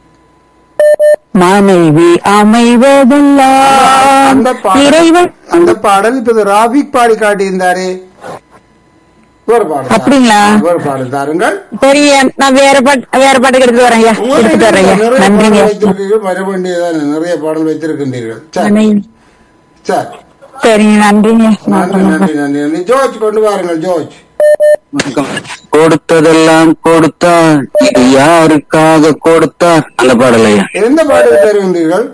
மனைவி அமைவதெல்லாம் அந்த பாடல் இறைவன் அந்த பாடல் இப்ப ராபிக் பாடி காட்டியிருந்தாரே ஒரு பாடல் அப்படிங்களா? தாருங்கள். ஒரு பாடல் தாருங்கள் சரி நான் வேற பாட்டு வேற பாட்டுக்கு எடுத்து வரேன் ஐயா எடுத்துட்டு வரேன் ஐயா நிறைய நன்றிங்க பாடல் வைத்திருக்கீர்கள் வர வேண்டியதானே நிறைய பாடல் வைத்திருக்கின்றீர்கள் சரி மனைவி. சரி சரிங்க நன்றிங்க நன்றி நன்றி நன்றி நன்றி ஜோர்ஜ் கொண்டு வாருங்கள் ஜோர்ஜ் கொடுத்ததெல்லாம் கொடுத்தார் இது யாருக்காக கொடுத்தார் அந்த பாடலையா எந்த பாடல் தருகின்றீர்கள்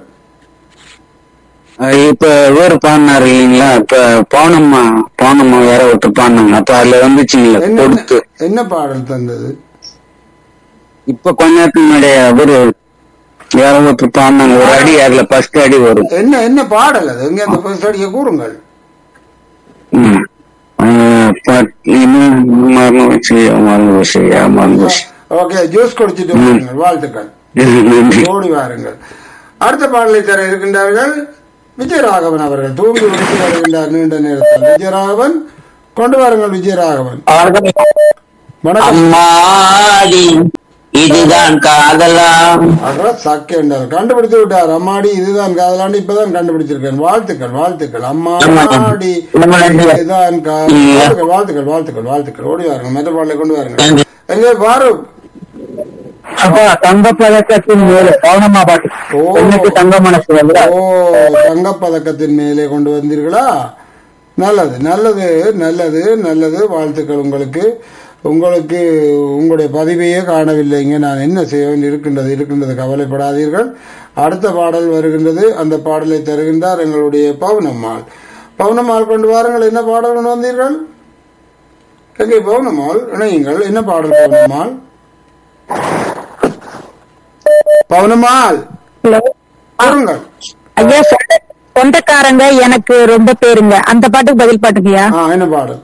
இப்ப இவர் பாடினாரு இல்லைங்களா இப்ப பௌனம்மா பௌனம்மா வேற ஒருத்தர் பாடினாங்க அப்ப அதுல வந்துச்சுங்களா என்ன கொடுத்து என்ன பாடல் தந்தது இப்ப கொஞ்ச நேரத்துக்கு முன்னாடி அவரு யாரோ ஒருத்தர் பாடினாங்க ஒரு அடி அதுல ஃபர்ஸ்ட் அடி வரும் என்ன என்ன பாடல் அது எங்க அந்த first அடியை கூறுங்கள் ம். ஆ, பாட்- இன்னும் மறந்து போச்சு மறந்து போச்சு மறந்து போச்சு ஓகே ஜூஸ் குடிச்சிட்டு வாருங்கள் வாழ்த்துக்கள் நன்றி ஓடி வாருங்கள் அடுத்த பாடலை தர இருக்கின்றார்கள் விஜயராகவன் அவர்கள் தூங்கி உடுத்தி வருகின்றார் நீண்ட நேரத்தில் விஜயராகவன் கொண்டு வாருங்கள் விஜயராகவன் வணக்கம் அம்மாடி இதுதான் காதலா அப்புறம் சக்கு என்றார் கண்டுபிடித்து விட்டார் அம்மாடி இதுதான் காதலாண்டு இப்பதான் கண்டுபிடிச்சிருக்கேன் வாழ்த்துக்கள் வாழ்த்துக்கள் அம்மாடி ரொம்ப நன்றி. இதுதான் கா- வாழ்த்துக்கள் வாழ்த்துக்கள் வாழ்த்துக்கள் வாழ்த்துக்கள் ஓடி வாருங்கள் மற்ற பாடலை கொண்டு வாருங்கள் எங்கே பாரு அப்பா தங்க பதக்கத்தின் மேலே பௌர்ணமா பாட்டு ஓ. பெண்ணுக்கு தங்க மனசு வருதா ஓ தங்கப்பதக்கத்தின் மேலே கொண்டு வந்தீர்களா நல்லது நல்லது நல்லது நல்லது வாழ்த்துக்கள் உங்களுக்கு உங்களுக்கு உங்களுடைய பதிவையே காணவில்லைங்க நான் என்ன செய்ய வேண்டி இருக்கின்றது இருக்கின்றது கவலைப்படாதீர்கள் அடுத்த பாடல் வருகின்றது அந்த பாடலை தருகின்றார் எங்களுடைய பவுனம்மாள் பவுனம்மாள் கொண்டு வாருங்கள் என்ன பாடல் கொண்டு வந்தீர்கள் எங்கே பவுனம்மாள் இணையுங்கள் என்ன பாடல் பவுனம்மாள் பவுனம்மாள் ஹலோ கூறுங்கள் ஐயா சொந்த- சொந்தக்காரங்க எனக்கு ரொம்ப பேருங்க அந்த பாட்டுக்கு பதில் பாட்டுங்கய்யா ஆ என்ன பாடல்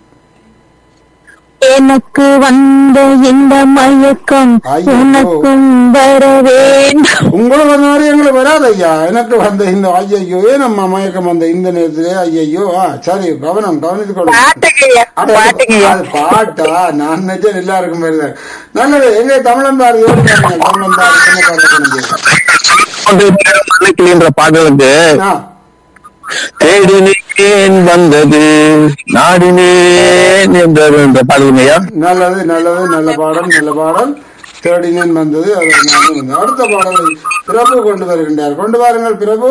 எனக்கு வந்த இந்த மயக்கம் ஐயோ. உனக்கும் வர வேண்டும் உங்களுக்கு அந்த மாதிரி எங்களுக்கு வராது ஐயா எனக்கு வந்த இந்த ஐயையோ நம்ம மயக்கம் வந்த இந்த நேரத்திலே ஐயையோ ஆ சரி கவனம் கவனித்துக் கொள்ளுங்க பாட்டுங்கய்யா அது பாட்டுங்கய்யா அது பாட்டா நான் நினைச்சேன் எல்லாருக்கும் வருது நல்லது எங்க தமிழன் பாரதி ஓடிட்டாங்க தமிழன் பாரதி என்ன பாடல் மலைக்கிளின்ற பாடலுக்கு ஆ தேடினேன் வந்தது நாடினேன் என்றது என்ற பாடலுங்கய்யா நல்லது நல்லது நல்ல பாடல் நல்ல பாடல் தேடினேன் வந்தது அது நானும் வந்தேன். அடுத்த பாடலை பிரபு கொண்டு வருகின்றார் கொண்டு வாருங்கள் பிரபு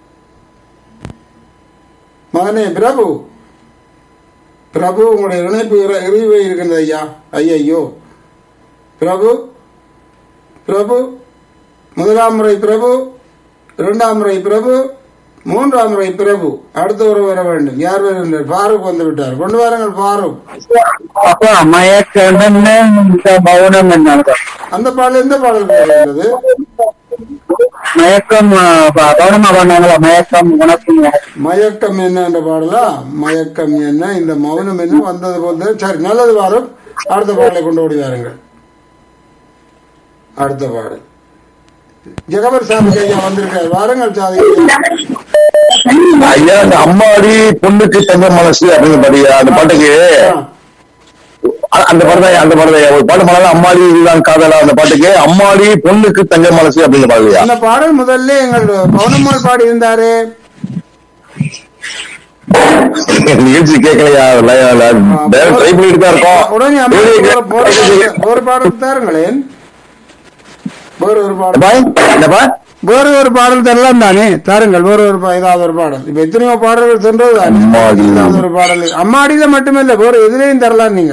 மகனே பிரபு பிரபு உங்களுடைய இணைப்பு இற- இறைவை இருக்கின்றது ஐயா ஐயையோ பிரபு பிரபு முதலாம் முறை பிரபு இரண்டாம் முறை பிரபு மூன்றாம் முறை பிரபு அடுத்த ஒரு வர வேண்டும் யார் வருகின்றார் ஃபாரூக் வந்து விட்டார் கொண்டு வாருங்கள் ஃபாரூக் அப்பா மயக்கம் என்ன இந்த மௌனம் என்ன அந்த பாடல் எந்த பாடல் வருகின்றது மயக்கம் ஆ, ப- பௌர்ணமா பண்ணாங்களா மயக்கம் உனக்கும் எனக்கும். மயக்கம் என்ன என்ற பாடலா மயக்கம் என்ன இந்த மௌனம் என்ன வந்தது போல் தெரியும். சரி நல்லது வாரும் அடுத்த பாடலை கொண்டு ஓடி வாருங்கள் அடுத்த பாடல் ஜெகபர் சாமி ஐயா வந்திருக்கார் வாருங்கள் சாதி ஐயா அந்த அம்மாடி பொண்ணுக்கு தங்க மனசு அப்படின்னு பாடியா அந்த பாட்டுக்கு அ- அந்த பாட்டு தான் அந்த பாட்டு தான் ஒரு பாட்டு பாடலாம் அம்மாடி இதுதான் காதலா அந்த பாட்டுக்கு அம்மாடி பொண்ணுக்கு தங்க மனசு அப்படின்னு பாடலையா அந்த பாடல் முதல்ல எங்கள் பவுனம்மாள் பாடி இருந்தாரு நிகழ்ச்சி கேட்கலையா ட்ரை பண்ணிட்டு தான் உடனே அம்மா ஒரு- ஒரு இருக்கோம் பாடல் ஒரு பாடல் தாருங்களேன் வேறு ஒரு பாடல் பாய், என்னப்பா வேறு ஒரு பாடல் தரலாம் தானே தாருங்கள் வேறு ஒரு பா- ஏதாவது ஒரு பாடல் இப்ப எத்தனையோ பாடல்கள் சென்றது தானே அம்மாடி. ஏதாவது ஒரு பாடல் அம்மாடியில மட்டுமில்ல வேறு எதிலையும் தரலாம் நீங்க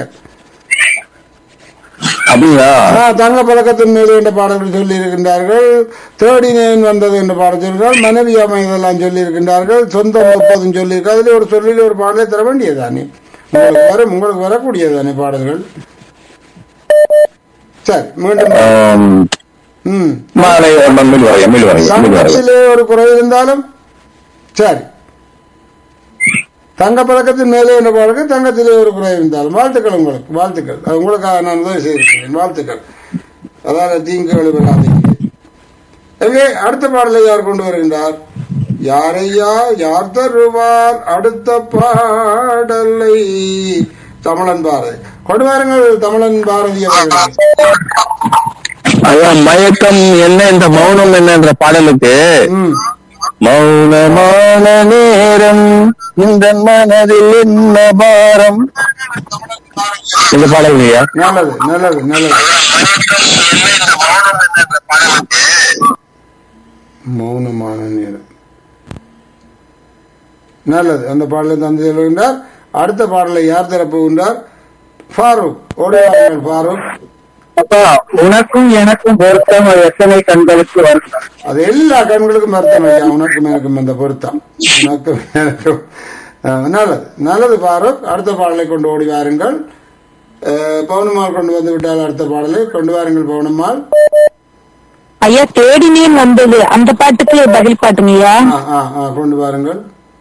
அப்படிங்களா ஆ, தங்க பழக்கத்தின் மீது என்ற பாடல்கள் சொல்லி இருக்கின்றார்கள் தேடினேன் வந்தது என்ற பாடல் சொல்கிறார்கள் மனைவி அமைதெல்லாம் சொல்லி இருக்கின்றார்கள் சொந்தம் முப்பதும் சொல்லி அதில் ஒரு சொல்லில் ஒரு பாடலை தர வேண்டியதானே உங்களுக்கு வரும் உங்களுக்கு வரக்கூடியதானே பாடல்கள் சரி மீண்டும் ஆம், ம் மாலை மீள் வரைய மீள் வரைய மீள் வரைய சங்கத்திலே ஒரு குறை இருந்தாலும் சரி தங்க பதக்கத்தின் மேலே என்ற பாடலுக்கு தங்கத்திலே ஒரு குறை இருந்தாலும் வாழ்த்துக்கள் உங்களுக்கு வாழ்த்துக்கள் அது உங்களுக்காக நான் உதவி செய்திருக்கிறேன் வாழ்த்துக்கள் அதாவது தீங்கு விளைவிடாதீங்க எங்கே அடுத்த பாடலை யார் கொண்டு வருகின்றார் யாரையா யார் தருவார் அடுத்த பாடலை தமிழன் பாரதி கொண்டு வாருங்கள் தமிழன் பாரதி அவர்கள் ஐயா மயக்கம் என்ன இந்த மௌனம் என்ன என்ற பாடலுக்கு ம் மௌனமான நேரம் இந்த மனதில் என்ன பாரம் இந்த பாடல் ஐயா நல்லது நல்லது நல்லது மௌனமான நேரம் நல்லது அந்த பாடலை தந்து செல்கின்றார் அடுத்த பாடலை யார் தரப்புகின்றார் ஃபாரூக் ஓடுவார்கள் ஃபாரூக் அப்பா உனக்கும் எனக்கும் பொருத்தம் அது எத்தனை கண்களுக்கு வரும் அது எல்லா கண்களுக்கும் அர்த்தம் ஐயா உனக்கும் எனக்கும் அந்த பொருத்தம் உனக்கும் எனக்கும் அஹ், நல்லது நல்லது ஃபாரூக் அடுத்த பாடலை கொண்டு ஓடி வாருங்கள் அஹ், பவுனம்மாள் கொண்டு வந்து விட்டால் அடுத்த பாடலை கொண்டு வாருங்கள் பவுனம்மாள் ஐயா தேடினேன் வந்தது அந்த பாட்டுக்கு பதில் பாட்டுங்கய்யா ஆ, ஆ, ஆ, கொண்டு வாருங்கள்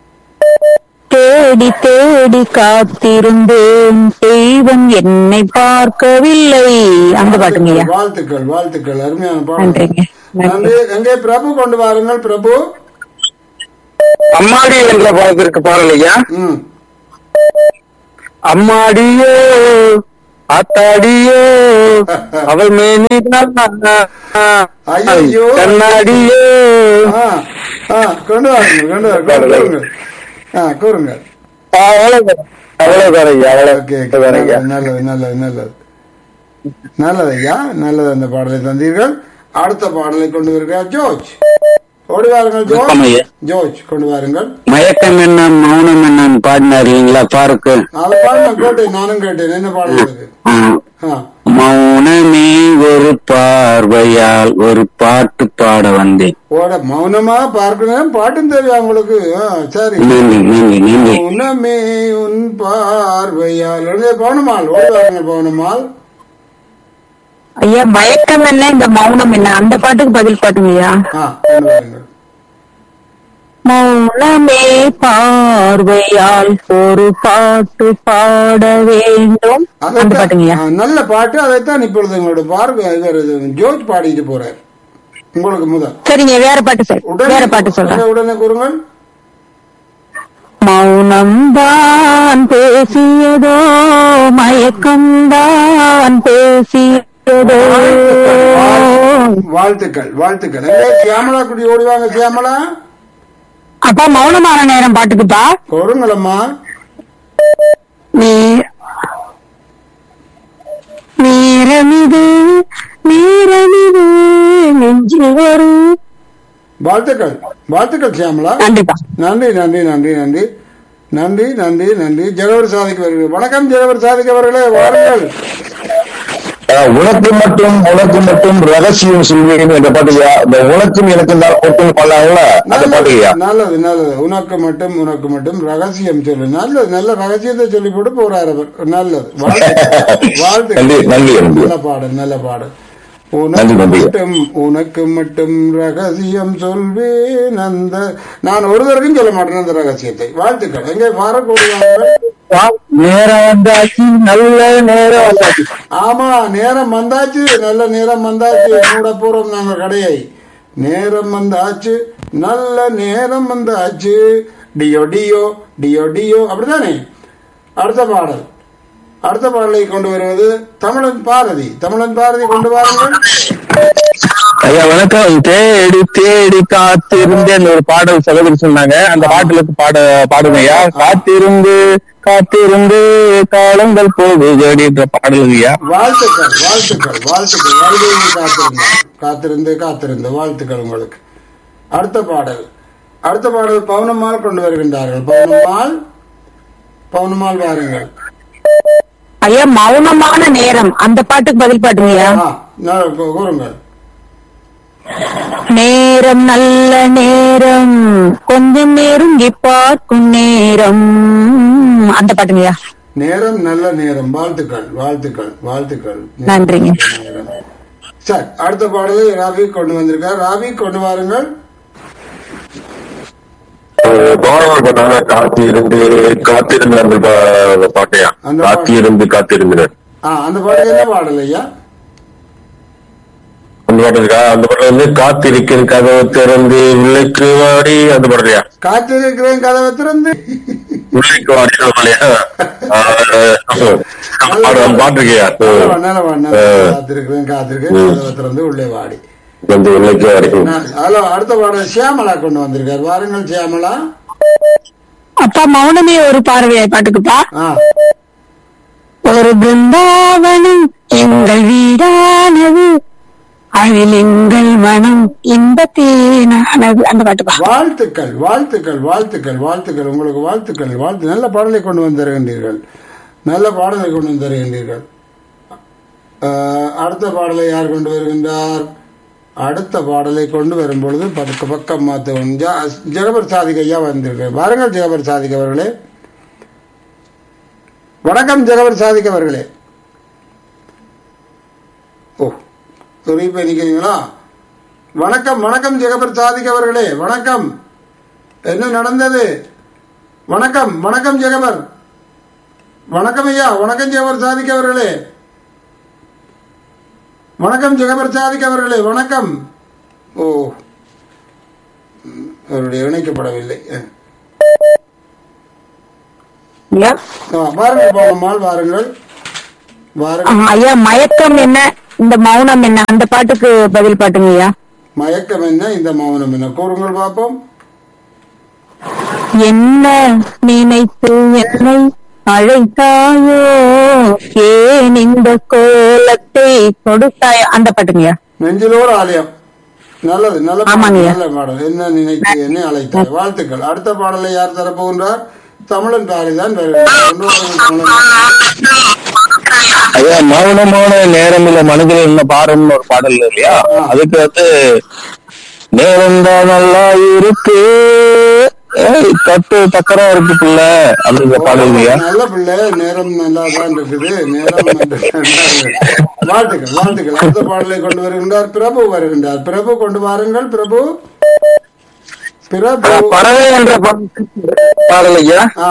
தேடி தேடி காத்திருந்தேன் தெய்வம் என்னை பார்க்கவில்லை அந்த பாட்டுங்கய்யா வாழ்த்துக்கள் வாழ்த்துக்கள் அருமையான பாடல் நன்றிங்க நன்றி நன்றி எங்கே பிரபு கொண்டு வாருங்கள் பிரபு அம்மாடி என்ற பாடத்திற்கு பாடலையா ம் அம்மாடியோ ஆத்தாடியோ அவள் மேனி ஐயையோ. கண்ணாடியோ ஆ, ஆ, கொண்டு வாருங்கள் கொண்டு வாருங்கள் கூறுங்கள் ஆ கூறுங்கள் அவ்வளவு அவ்வளவு ஐயா ஓகே அவ்வளவு ஐயா நல்லது நல்லது நல்லது நல்லது ஐயா நல்லது அந்த பாடலை தந்தீர்கள் அடுத்த பாடலை கொண்டு வருகிறார் ஜோர்ஜ் ஓடி வாருங்கள் வணக்கம் ஜோர்ஜ் ஐயா. ஜோர்ஜ் கொண்டு வாருங்கள் மயக்கம் என்ன மௌனம் என்னன்னு பாடினார் இல்லைங்களா பாருக்கு அதை பாருங்க கேட்டேன் நானும் கேட்டேன் என்ன பாடல் இருக்கு ஆ. ஆ, மௌனமே ஒரு பார்வையால் ஒரு பாட்டு பாட வந்தேன் ஓட மௌனமா பார்க்கணும் பாட்டும் தெரியும் உங்களுக்கு ஆ, சரி நன்றி நன்றி நன்றி மௌனமே உன் பார்வையால் உடனே பவுனமால் ஓடி வாருங்கள் பவுனமால் ஐயா மயக்கம் என்ன இந்த மௌனம் என்ன அந்த பாட்டுக்கு பதில் பாட்டுங்கய்யா ஆ கொண்டு வாருங்கள் மௌனமே பார்வையால் ஒரு பாட்டு பாட வேண்டும் அந்த அதைத்தான் பாட்டுங்கய்யா ஆ, நல்ல பாட்டு அதைத்தான் இப்பொழுது எங்களோட பார்வை இவர் ஜோர்ஜ் பாடிட்டு போறார் உங்களுக்கு முதல் சரிங்க வேற பாட்டு சார் வேற பாட்டு சொல்றேன் உடனே உடனே கூறுங்கள் மௌனம்தான் பேசியதோ மயக்கம்தான் பேசியதோ வாழ்த்துக்கள் வாழ்த்துக்கள் எங்கே சியாமலா குடி ஓடிவாங்க சியாமலா அப்பா மௌனமான நேரம் பாட்டுக்குப்பா கூறுங்களம்மா நீ நேரமிது நேரமிது நெஞ்சில் வரும் வாழ்த்துக்கள் வாழ்த்துக்கள் சியாமலா கண்டிப்பா நன்றி நன்றி நன்றி நன்றி நன்றி நன்றி நன்றி ஜெகவர் சாதிக்கு வருகிறேன் வணக்கம் ஜெகவர் சாதிக்கு அவர்களே வாருங்கள் ஆஹ் உனக்கு மட்டும் உனக்கு மட்டும் ரகசியம் சொல்வேன் என்ற பாட்டுயா இந்த உனக்கும் எனக்கும் தான் மட்டும் பண்ணாங்கல்ல அந்த நல்லது பாட்டுயா நல்லது நல்லது உனக்கு மட்டும் உனக்கு மட்டும் ரகசியம் சொல்லு நல்லது நல்ல ரகசியத்தை சொல்லி போட்டு போறார் அவர் நல்லது வாழ்த்து நன்றி நன்றி நன்றி நல்ல பாடல் நல்ல பாடல் நன்றி, உனக்கு நன்றி. மட்டும் உனக்கு மட்டும் ரகசியம் சொல்வேன் அந்த நான் ஒருவருக்கும் சொல்ல மாட்டேன் அந்த ரகசியத்தை வாழ்த்துக்கள் எங்கே வரக்கூடிய நேரம் வந்தாச்சு நல்ல நேரம் வந்தாச்சு ஆமா நேரம் வந்தாச்சு நல்ல நேரம் வந்தாச்சு மூட போறோம் நாங்க கடையை நேரம் வந்தாச்சு நல்ல நேரம் வந்தாச்சு டியோ டியோ டியோ டியோ அப்படிதானே அடுத்த பாடல் அடுத்த பாடலை கொண்டு வருவது தமிழன் பாரதி தமிழன் பாரதி கொண்டு வாருங்கள் ஐயா வணக்கம் தேடி தேடி காத்திருந்தேன் ஒரு பாடல் சகோதரி சொன்னாங்க அந்த பாட்டுல பாட பாடுங்க ஐயா காத்திருந்து காத்திருந்து காலங்கள் போகுதடின்ற பாடல் ஐயா வாழ்த்துக்கள் வாழ்த்துக்கள் வாழ்த்துக்கள் வருகையை காத்திருந்தேன் காத்திருந்து காத்திருந்து வாழ்த்துக்கள் உங்களுக்கு அடுத்த பாடல் அடுத்த பாடல் பவுனம்மாள் கொண்டு வருகின்றார்கள் பவுனம்மாள் பவுனம்மாள் வாருங்கள் ஐயா மௌனமான நேரம் அந்த பாட்டுக்கு பதில் பாட்டுங்கய்யா ஆ, நா- கூ- கூறுங்கள் நேரம் நல்ல நேரம் கொஞ்சம் நெருங்கி பார்க்கும் நேரம் அந்த பாட்டுங்கய்யா நேரம் நல்ல நேரம் வாழ்த்துக்கள் வாழ்த்துக்கள் வாழ்த்துக்கள் நன்றிங்க நேரம். சரி அடுத்த பாடலை ராபி கொண்டு வந்திருக்கார் ராபி கொண்டு வாருங்கள் பாடல் பண்ணாங்க காத்திருந்து காத்திருந்து அந்த பா- பாட்டையா அந்த காத்திருந்து காத்திருந்து ஆ அந்த பாடல் என்ன பாடல் ஐயா அந்த பாட்டு இருக்கா அந்த பாட்டு வந்து காத்திருக்கிறேன் கதவை திறந்து உள்ளைக்கு வாடி அந்த பாட்டுலையா காத்திருக்கிறேன் கதவை திறந்து உள்ளைக்கு வாடி இல்லையா அந்த பாட்டு இருக்கியா நல்லவா, நல்லவா, நல்லவா. காத்திருக்கிறேன் காத்திருக்கிறேன் கதவை திறந்து உள்ளே வாடி வந்து உள்ளைக்கு வாடி நான்- ஹலோ அடுத்த பாடல் சியாமலா கொண்டு வந்திருக்கார் வாருங்கள் சியாமலா அப்பா மௌனமே ஒரு பார்வையாய் பாட்டுக்குப்பா ஆ ஒரு பிருந்தாவனம் எங்கள் வீடானது அதில் எங்கள் மனம் இன்பத்தேனானது அந்த பாட்டுப்பா வாழ்த்துக்கள் வாழ்த்துக்கள் வாழ்த்துக்கள் வாழ்த்துக்கள் உங்களுக்கு வாழ்த்துக்கள் வாழ்த்து நல்ல பாடலை கொண்டு வந்து தருகின்றீர்கள் நல்ல பாடலை கொண்டு வந்து தருகின்றீர்கள் ஆஹ், அடுத்த பாடலை யார் கொண்டு வருகின்றார் அடுத்த பாடலை கொண்டு வரும் பொழுது பக்க பக்கம் மாத்தவன் ஜெகபர் சாதிக் ஐயா வந்திருக்கிறார் வாருங்கள் ஜெகபர் சாதிக் அவர்களே வணக்கம் ஜெகபர் சாதிக் அவர்களே ஓ துணி நிற்கிறீங்களா வணக்கம் வணக்கம் ஜெகபர் சாதிக் அவர்களே வணக்கம் என்ன நடந்தது வணக்கம் வணக்கம் ஜெகபர் வணக்கம் ஐயா வணக்கம் ஜெகபர் சாதிக் அவர்களே வணக்கம் ஜெகபர் சாதிக் அவர்களே வணக்கம் ஓ ம், அவருடைய இணைக்கப்படவில்லை அஹ். ஐயா ஆ, வாருங்கள் போனம்மாள் வாருங்கள் வாருங்கள் ஆ, ஐயா மயக்கம் என்ன இந்த மௌனம் என்ன அந்த பாட்டுக்கு பதில் பாட்டுங்க ஐயா மயக்கம் என்ன இந்த மௌனம் என்ன கூறுங்கள் பார்ப்போம் என்ன நினைத்து என்னை அழைத்தாயோ ஏன் இந்த கோலத்தை கொடுத்தாயோ அந்த பாட்டுங்கய்யா நெஞ்சிலோர் ஆலயம் நல்லது நல்ல பாடல், ஆமாங்கய்யா. நல்ல பாடல் என்ன நினைத்து என்னை அழைத்தாய் வாழ்த்துக்கள் அடுத்த பாடலை யார் தரப்போகின்றார் தமிழன் தாரிதான் வருகிறார். கொண்டு வாருங்கள் தமிழன். ஐயா மௌனமான நேரமில்ல மனதில் என்ன பாருன்னு ஒரு பாடல் இல்லையா அதுக்கு வந்து நேரம் தான் நல்லா இருக்கு ஏய், தட்டு தக்கரா இருக்கு பிள்ள அப்படிங்கிற பாடல் இல்லையா நல்ல பிள்ளை நேரம் நல்லா தான் இருக்குது நேரம் நன்று. வாழ்த்துக்கள் வாழ்த்துக்கள் அடுத்த பாடலை கொண்டு வருகின்றார் பிரபு வருகின்றார் பிரபு கொண்டு வாருங்கள் பிரபு பிரபு பறவை என்ற பாடல் ஐயா ஆ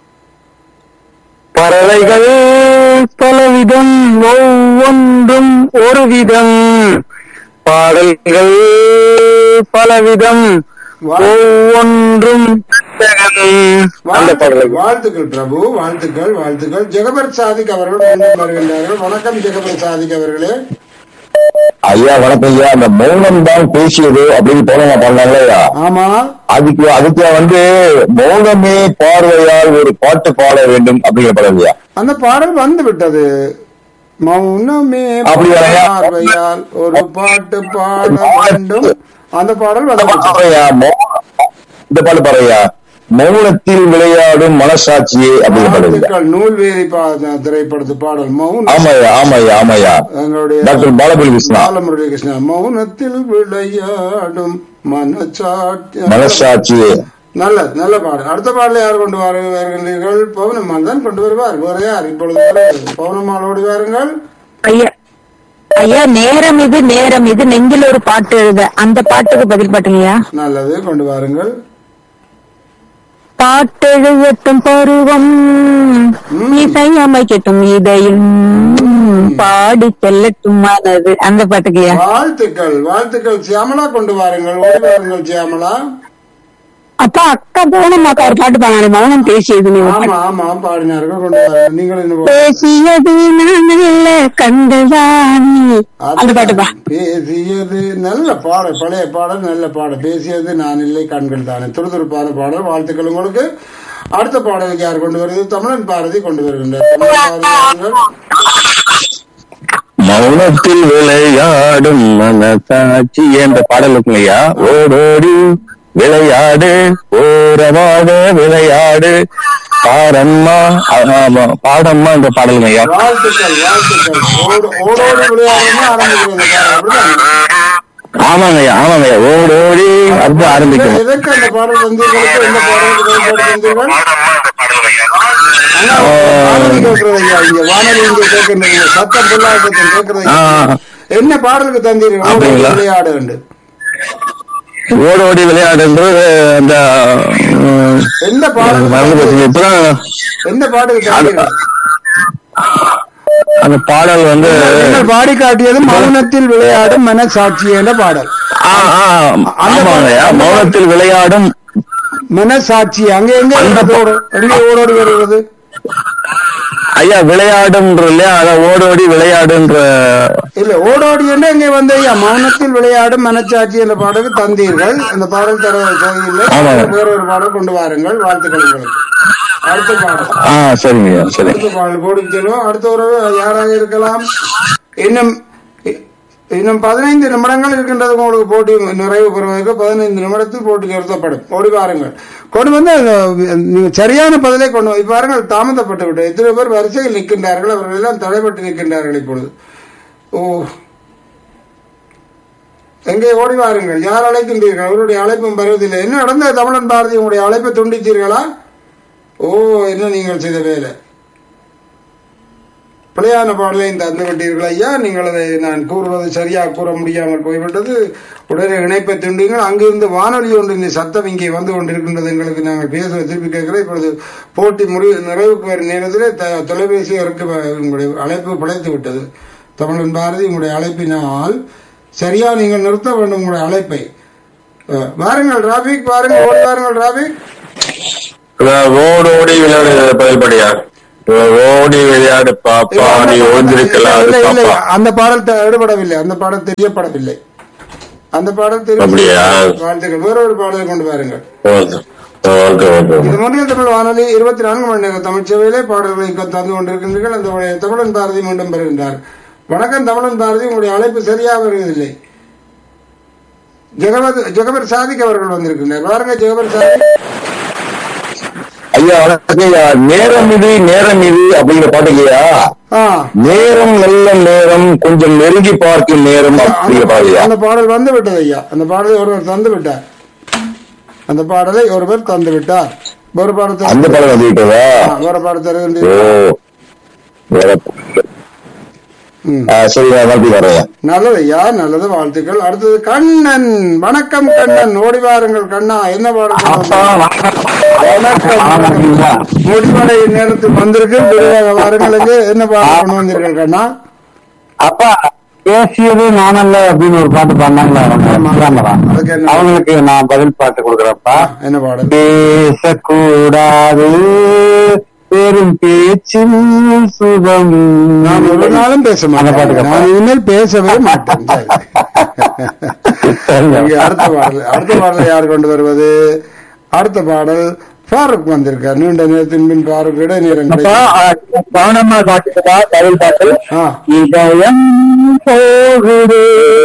பறவைகள் பலவிதம் ஒவ்வொன்றும் ஒரு விதம் பாடல்கள் பலவிதம் ஒவ்வொன்றும் அந்த பாடல் வாழ்த்துக்கள் வாழ்த்துக்கள் பிரபு வாழ்த்துக்கள் வாழ்த்துக்கள் ஜெகபர் சாதிக் அவர்கள் மீண்டும் வருகின்றார்கள் வணக்கம் ஜெகபர் சாதிக் அவர்களே ஐயா வணக்கம் ஐயா அந்த மௌனம் தான் பேசியது அப்படின்னு போனவங்க பண்ணாங்க ஐயா ஆமா அதுக்கு அதுக்கு வந்து மௌனமே பார்வையால் ஒரு பாட்டு பாட வேண்டும் அப்படிங்கிற படம் ஐயா அந்த பாடல் வந்து விட்டது மௌனமே அப்படியா? பார்வையால் ஒரு பாட்டு பாட வேண்டும் அந்த பாடல் வந்து விட்டது. பாறையா இந்த பாட்டு பாறையா மௌனத்தில் விளையாடும் மனசாட்சியே அப்படிங்கிற பாடல் ஐயா வாழ்த்துக்கள் நூல்வேலி பா- திரைப்படத்து பாடல் மௌனம் ஆமாய்யா ஆமாய்யா ஆமாய்யா எங்களுடைய டாக்டர் பாலபலி கிருஷ்ணா பாலமுரளி கிருஷ்ணா மௌனத்தில் விளையாடும் மனச்சாட்சி மனசாட்சியே நல்ல நல்ல பாடல் அடுத்த பாடலை யார் கொண்டு வர வருகின்றீர்கள் பவுனம்மாள் தான் கொண்டு வருவார் வேற யார் இப்பொழுது வருகிறது? பவுனம்மாள் ஓடி வாருங்கள் ஐயா ஐயா நேரம் இது நேரம் இது நெஞ்சில் ஒரு பாட்டு எழுத அந்த பாட்டுக்கு பதில் பாட்டுங்கய்யா நல்லது கொண்டு வாருங்கள் பாட்டெழுதட்டும் பருவம் இசையமைக்கட்டும் இதயம் பாடி செல்லட்டும் மனது அந்த பாட்டுக்குயா வாழ்த்துக்கள் வாழ்த்துக்கள் சியாமலா கொண்டு வாருங்கள் ஓடி வாருங்கள் சியாமலா அப்பா அக்கா போனோம் அக்கா ஒரு பாட்டு பாங்க மௌனம் பேசியது நீ ஒரு பாட்டு. ஆமா ஆமா பாடினார்கள் கொண்டு வாருங்கள் நீங்கள் என்ன பா- பேசியது நான் அல்ல கண்டுதானே அந்த பாட்டு பா பேசியது நல்ல பாடல் பழைய பாடல் நல்ல பாடல் பேசியது நான் இல்லை கண்கள் தானே துருதுருப்பான பாடல் வாழ்த்துக்கள் உங்களுக்கு அடுத்த பாடலுக்கு யார் கொண்டு வருது தமிழன் பாரதி கொண்டு வருகின்றார் தமிழன் பாரதி வாருங்கள். மௌனத்தில் விளையாடும் மனசாட்சி என்ற பாடல் இருக்குங்க ஐயா ஓடோடி விளையாடு ஓரமாக விளையாடு பாரம்மா ஆமா பாடம்மா என்ற பாடலுங்க ஐயா வாழ்த்துக்கள் வாழ்த்துக்கள் ஓடு- ஓடோடி விளையாடுன்னு ஆரம்பிக்கிறது இந்த பாடல் அப்படிதான் ஆமாங்க ஐயா ஆமாங்க ஐயா ஓடோடி அப்படி ஆரம்பிக்கும் எதற்கு அந்த பாடல் தந்தீர்களுக்கு இந்த பாடலுக்கு பயன்படுத்தி தந்தீர்கள் அண்ணா, வானொலி கேட்கிறது ஐயா இங்க வானொலி இங்க கேட்கின்றது சத்தம் புல்லாட்டத்தில் கேட்கிறது ஆ. என்ன பாடலுக்கு தந்தீர்கள் ஓடோடி அப்படிங்களா? விளையாடு என்று ஓடோடி விளையாடுன்றது அந்த உம், எந்த பாடல் மறந்து போச்சுங்க இப்பதான் எந்த பாடலுக்கு தந்தீர்கள் அந்த பாடல் வந்து நீங்கள் பாடி காட்டியது மௌனத்தில் விளையாடும் மனசாட்சி என்ற பாடல் ஆ, ஆ, ஆமாங்க ஐயா மௌனத்தில் விளையாடும் மனசாட்சி அங்க எங்க அந்த ஓடு எங்க ஓடோடி வருகிறது ஐயா விளையாடுன்ற இல்லையா அத ஓடோடி விளையாடுன்ற இல்ல ஓடோடி என்று இங்கே வந்து ஐயா மௌனத்தில் விளையாடும் மனச்சாட்சி என்ற பாடலுக்கு தந்தீர்கள் அந்த பாடல் தர தேவையில்லை ஆமாங்க. வேற ஒரு பாடல் கொண்டு வாருங்கள் வாழ்த்துக்கள் உங்களுக்கு அடுத்த பாடல் ஆ சரிங்க ஐயா சரி அடுத்த பாடல் கோடி செல்வம் அடுத்த உறவு யாராக இருக்கலாம் இன்னும் இ- இன்னும் பதினைந்து நிமிடங்கள் இருக்கின்றது உங்களுக்கு போட்டி நிறைவு பெறுவதற்கு பதினைந்து நிமிடத்தில் போட்டி நிறுத்தப்படும் ஓடி வாருங்கள் கொண்டு வந்து அந்த, நீங்க சரியான பதிலை கொண்டு வந்து பாருங்கள் தாமதப்பட்டு விட்டு எத்தனை பேர் வரிசையில் நிற்கின்றார்கள் அவர்கள் எல்லாம் தடைப்பட்டு நிற்கின்றார்கள் இப்பொழுது ஓ எங்கே ஓடி வாருங்கள் யார் அழைக்கின்றீர்கள் அவருடைய அழைப்பும் வருவதில்லை என்ன நடந்தது தமிழன் பாரதி உங்களுடைய அழைப்பை துண்டித்தீர்களா ஓ என்ன நீங்கள் செய்த வேலை பிழையான பாடலையும் தந்து விட்டீர்கள் ஐயா நீங்கள் அதை நான் கூறுவது சரியாக கூற முடியாமல் போய்விட்டது உடனே இணைப்பை துண்டீங்கள் அங்கிருந்து வானொலி ஒன்று இந்த சத்தம் இங்கே வந்து கொண்டிருக்கின்றது எங்களுக்கு நாங்கள் பேசுவதை திருப்பி கேட்கிறோம் இப்பொழுது போட்டி முடி நிறைவுக்கு வரும் நேரத்தில் த- தொலைபேசி இறக்க உங்களுடைய அழைப்பு பிழைத்து விட்டது தமிழன் பாரதி உங்களுடைய அழைப்பினால் சரியா நீங்கள் நிறுத்த வேண்டும் உங்களுடைய அழைப்பை அஹ், வாருங்கள் ராபிக் வாருங்கள் ஓடி வாருங்கள் ராபிக் ஓடி ஓடி விளையாடு பதில்படியா ஓடி விளையாடு பாப்பா நீ ஓய்ந்திருக்கலாம் இல்லை, இல்லை, பாப்பா அந்த பாடல் த- எடுபடவில்லை அந்த பாடல் தெரியப்படவில்லை அந்த பாடல் தெரிய அப்படியா? வாழ்த்துக்கள் வேற ஒரு பாடலை கொண்டு வாருங்கள் ஓகே ஓகே ஓகே இது ஒன்றிய தமிழ் வானொலி இருபத்தி நான்கு மணி நேர தமிழ் சேவையிலே பாடல்களை க- தந்து கொண்டிருக்கின்றீர்கள் அந்த வழியை தமிழன் பாரதி மீண்டும் பெறுகின்றார் வணக்கம் தமிழன் பாரதி உங்களுடைய அழைப்பு சரியாக வருவதில்லை ஜெகபத் ஜெகபர் சாதிக் அவர்கள் வந்திருக்கின்றார் வாருங்க ஜெகபர் சாதிக் ஐயா வணக்கம் ஐயா நேரம் இது நேரம் இது அப்படிங்கிற பாட்டுக்கையா ஆ நேரம் நல்ல நேரம் கொஞ்சம் நெருங்கி பார்க்கும் நேரம் அப்படிங்கிற பாட்டுயா அந்த பாடல் வந்து விட்டது ஐயா அந்த பாடலை ஒருவர் தந்து விட்டார் அந்த பாடலை ஒருவர் தந்து விட்டார் ஒரு பாடத்தை அந்த படம் வந்து விட்டதா ஒரு பாடத்தை ஓ தருகின்றீர்கள். வேற ம். ஆ, சரி நான் மறுபடியும் வரேன் நல்லது ஐயா நல்லது வாழ்த்துக்கள் அடுத்தது கண்ணன் வணக்கம் கண்ணன் ஓடி வாருங்கள் கண்ணா என்ன பாடம் வணக்கம் வணக்கம். முடிவடை நேரத்தில் வந்திருக்கு விரைவாக வாருங்களுக்கு என்ன பாடம் கொண்டு வந்தீர்கள் கண்ணா அப்பா பேசியது நானல்ல அப்படின்னு ஒரு பாட்டு பாடினாங்களா அதுக்கு என்ன? அவங்களுக்கு நான் பதில் பாட்டு கொடுக்குறப்பா என்ன பாடம் பேசக்கூடாது பெரும் பேச்சில் சுகம் நான் ஒரு நாளும் பேச அந்த மாட்டேன் பாட்டுக்கு நான் இனிமேல் பேசவே மாட்டேன் சரி. இங்கே அடுத்த பாடல் அடுத்த பாடலை யார் கொண்டு வருவது அடுத்த பாடல் ஃபாரூக் வந்திருக்கார் நீண்ட நேரத்தின் பின் ஃபாரூக் இட நேரம் அப்பா கிடைக்கும். அஹ், கவனமா பாட்டுப்பா பதில் பாட்டு ஆ இதயம் போகுது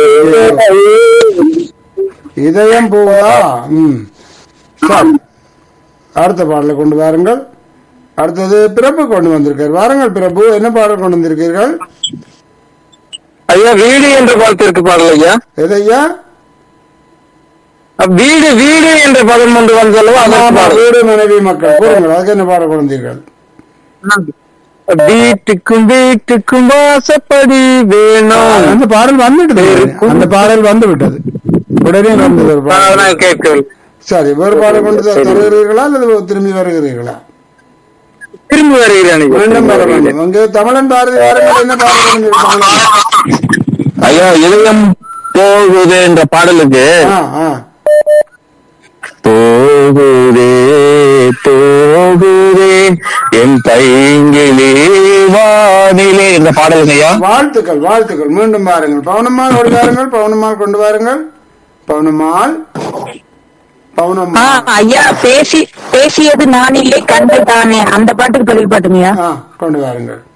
இதயம் போவதா ம் சரி. அடுத்த பாடலை கொண்டு வாருங்கள் அடுத்தது பிறப்பு கொண்டு வந்திருக்கார் வாருங்கள் பிரபு என்ன பாடல் கொண்டு வந்திருக்கீர்கள் ஐயா வீடு என்ற பாட்டு இருக்கு பாடல் ஐயா எதையா வீடு வீடு என்ற பதம் ஒன்று வந்தல்லவா அதான் பாடல் வீடு மனைவி மக்கள் கூறுங்கள் அதுக்கு என்ன பாடல் கொண்டு வந்தீர்கள் வீட்டுக்கும் வீட்டுக்கும் வாசப்படி வேணும் அந்த பாடல் வந்துவிட்டது அந்த பாடல் வந்து விட்டது உடனே வந்தது ஒரு பாடல் நான் கேட்கவில்லை சரி வேறு பாடல் கொண்டு த- தருகிறீர்களா அல்லது திரும்பி வருகிறீர்களா திரும்பி வருகிறேன் ஐயா. மீண்டும் வர வேண்டும் அங்கே தமிழன் பாரதி வாருங்கள் என்ன பாடல் கொண்டு வந்திருக்காங்க? ஐயா இதயம் போகுது என்ற பாடலுக்கு ஆ ஆ போகுதே போகுதே என் கைங்கிலே வானிலே இந்த பாடலுங்க ஐயா வாழ்த்துக்கள் வாழ்த்துக்கள் மீண்டும் பாருங்கள் பவுனம்மாள் ஓடி வாருங்கள் பவுனம்மாள் கொண்டு வாருங்கள் பவுனம்மாள் ஆ, பவுனம்மாள் ஐயா பேசி பேசியது நான் இல்லை கண்டு தானே அந்த பாட்டுக்கு பதில் பாட்டுங்கய்யா ஆ கொண்டு வாருங்கள்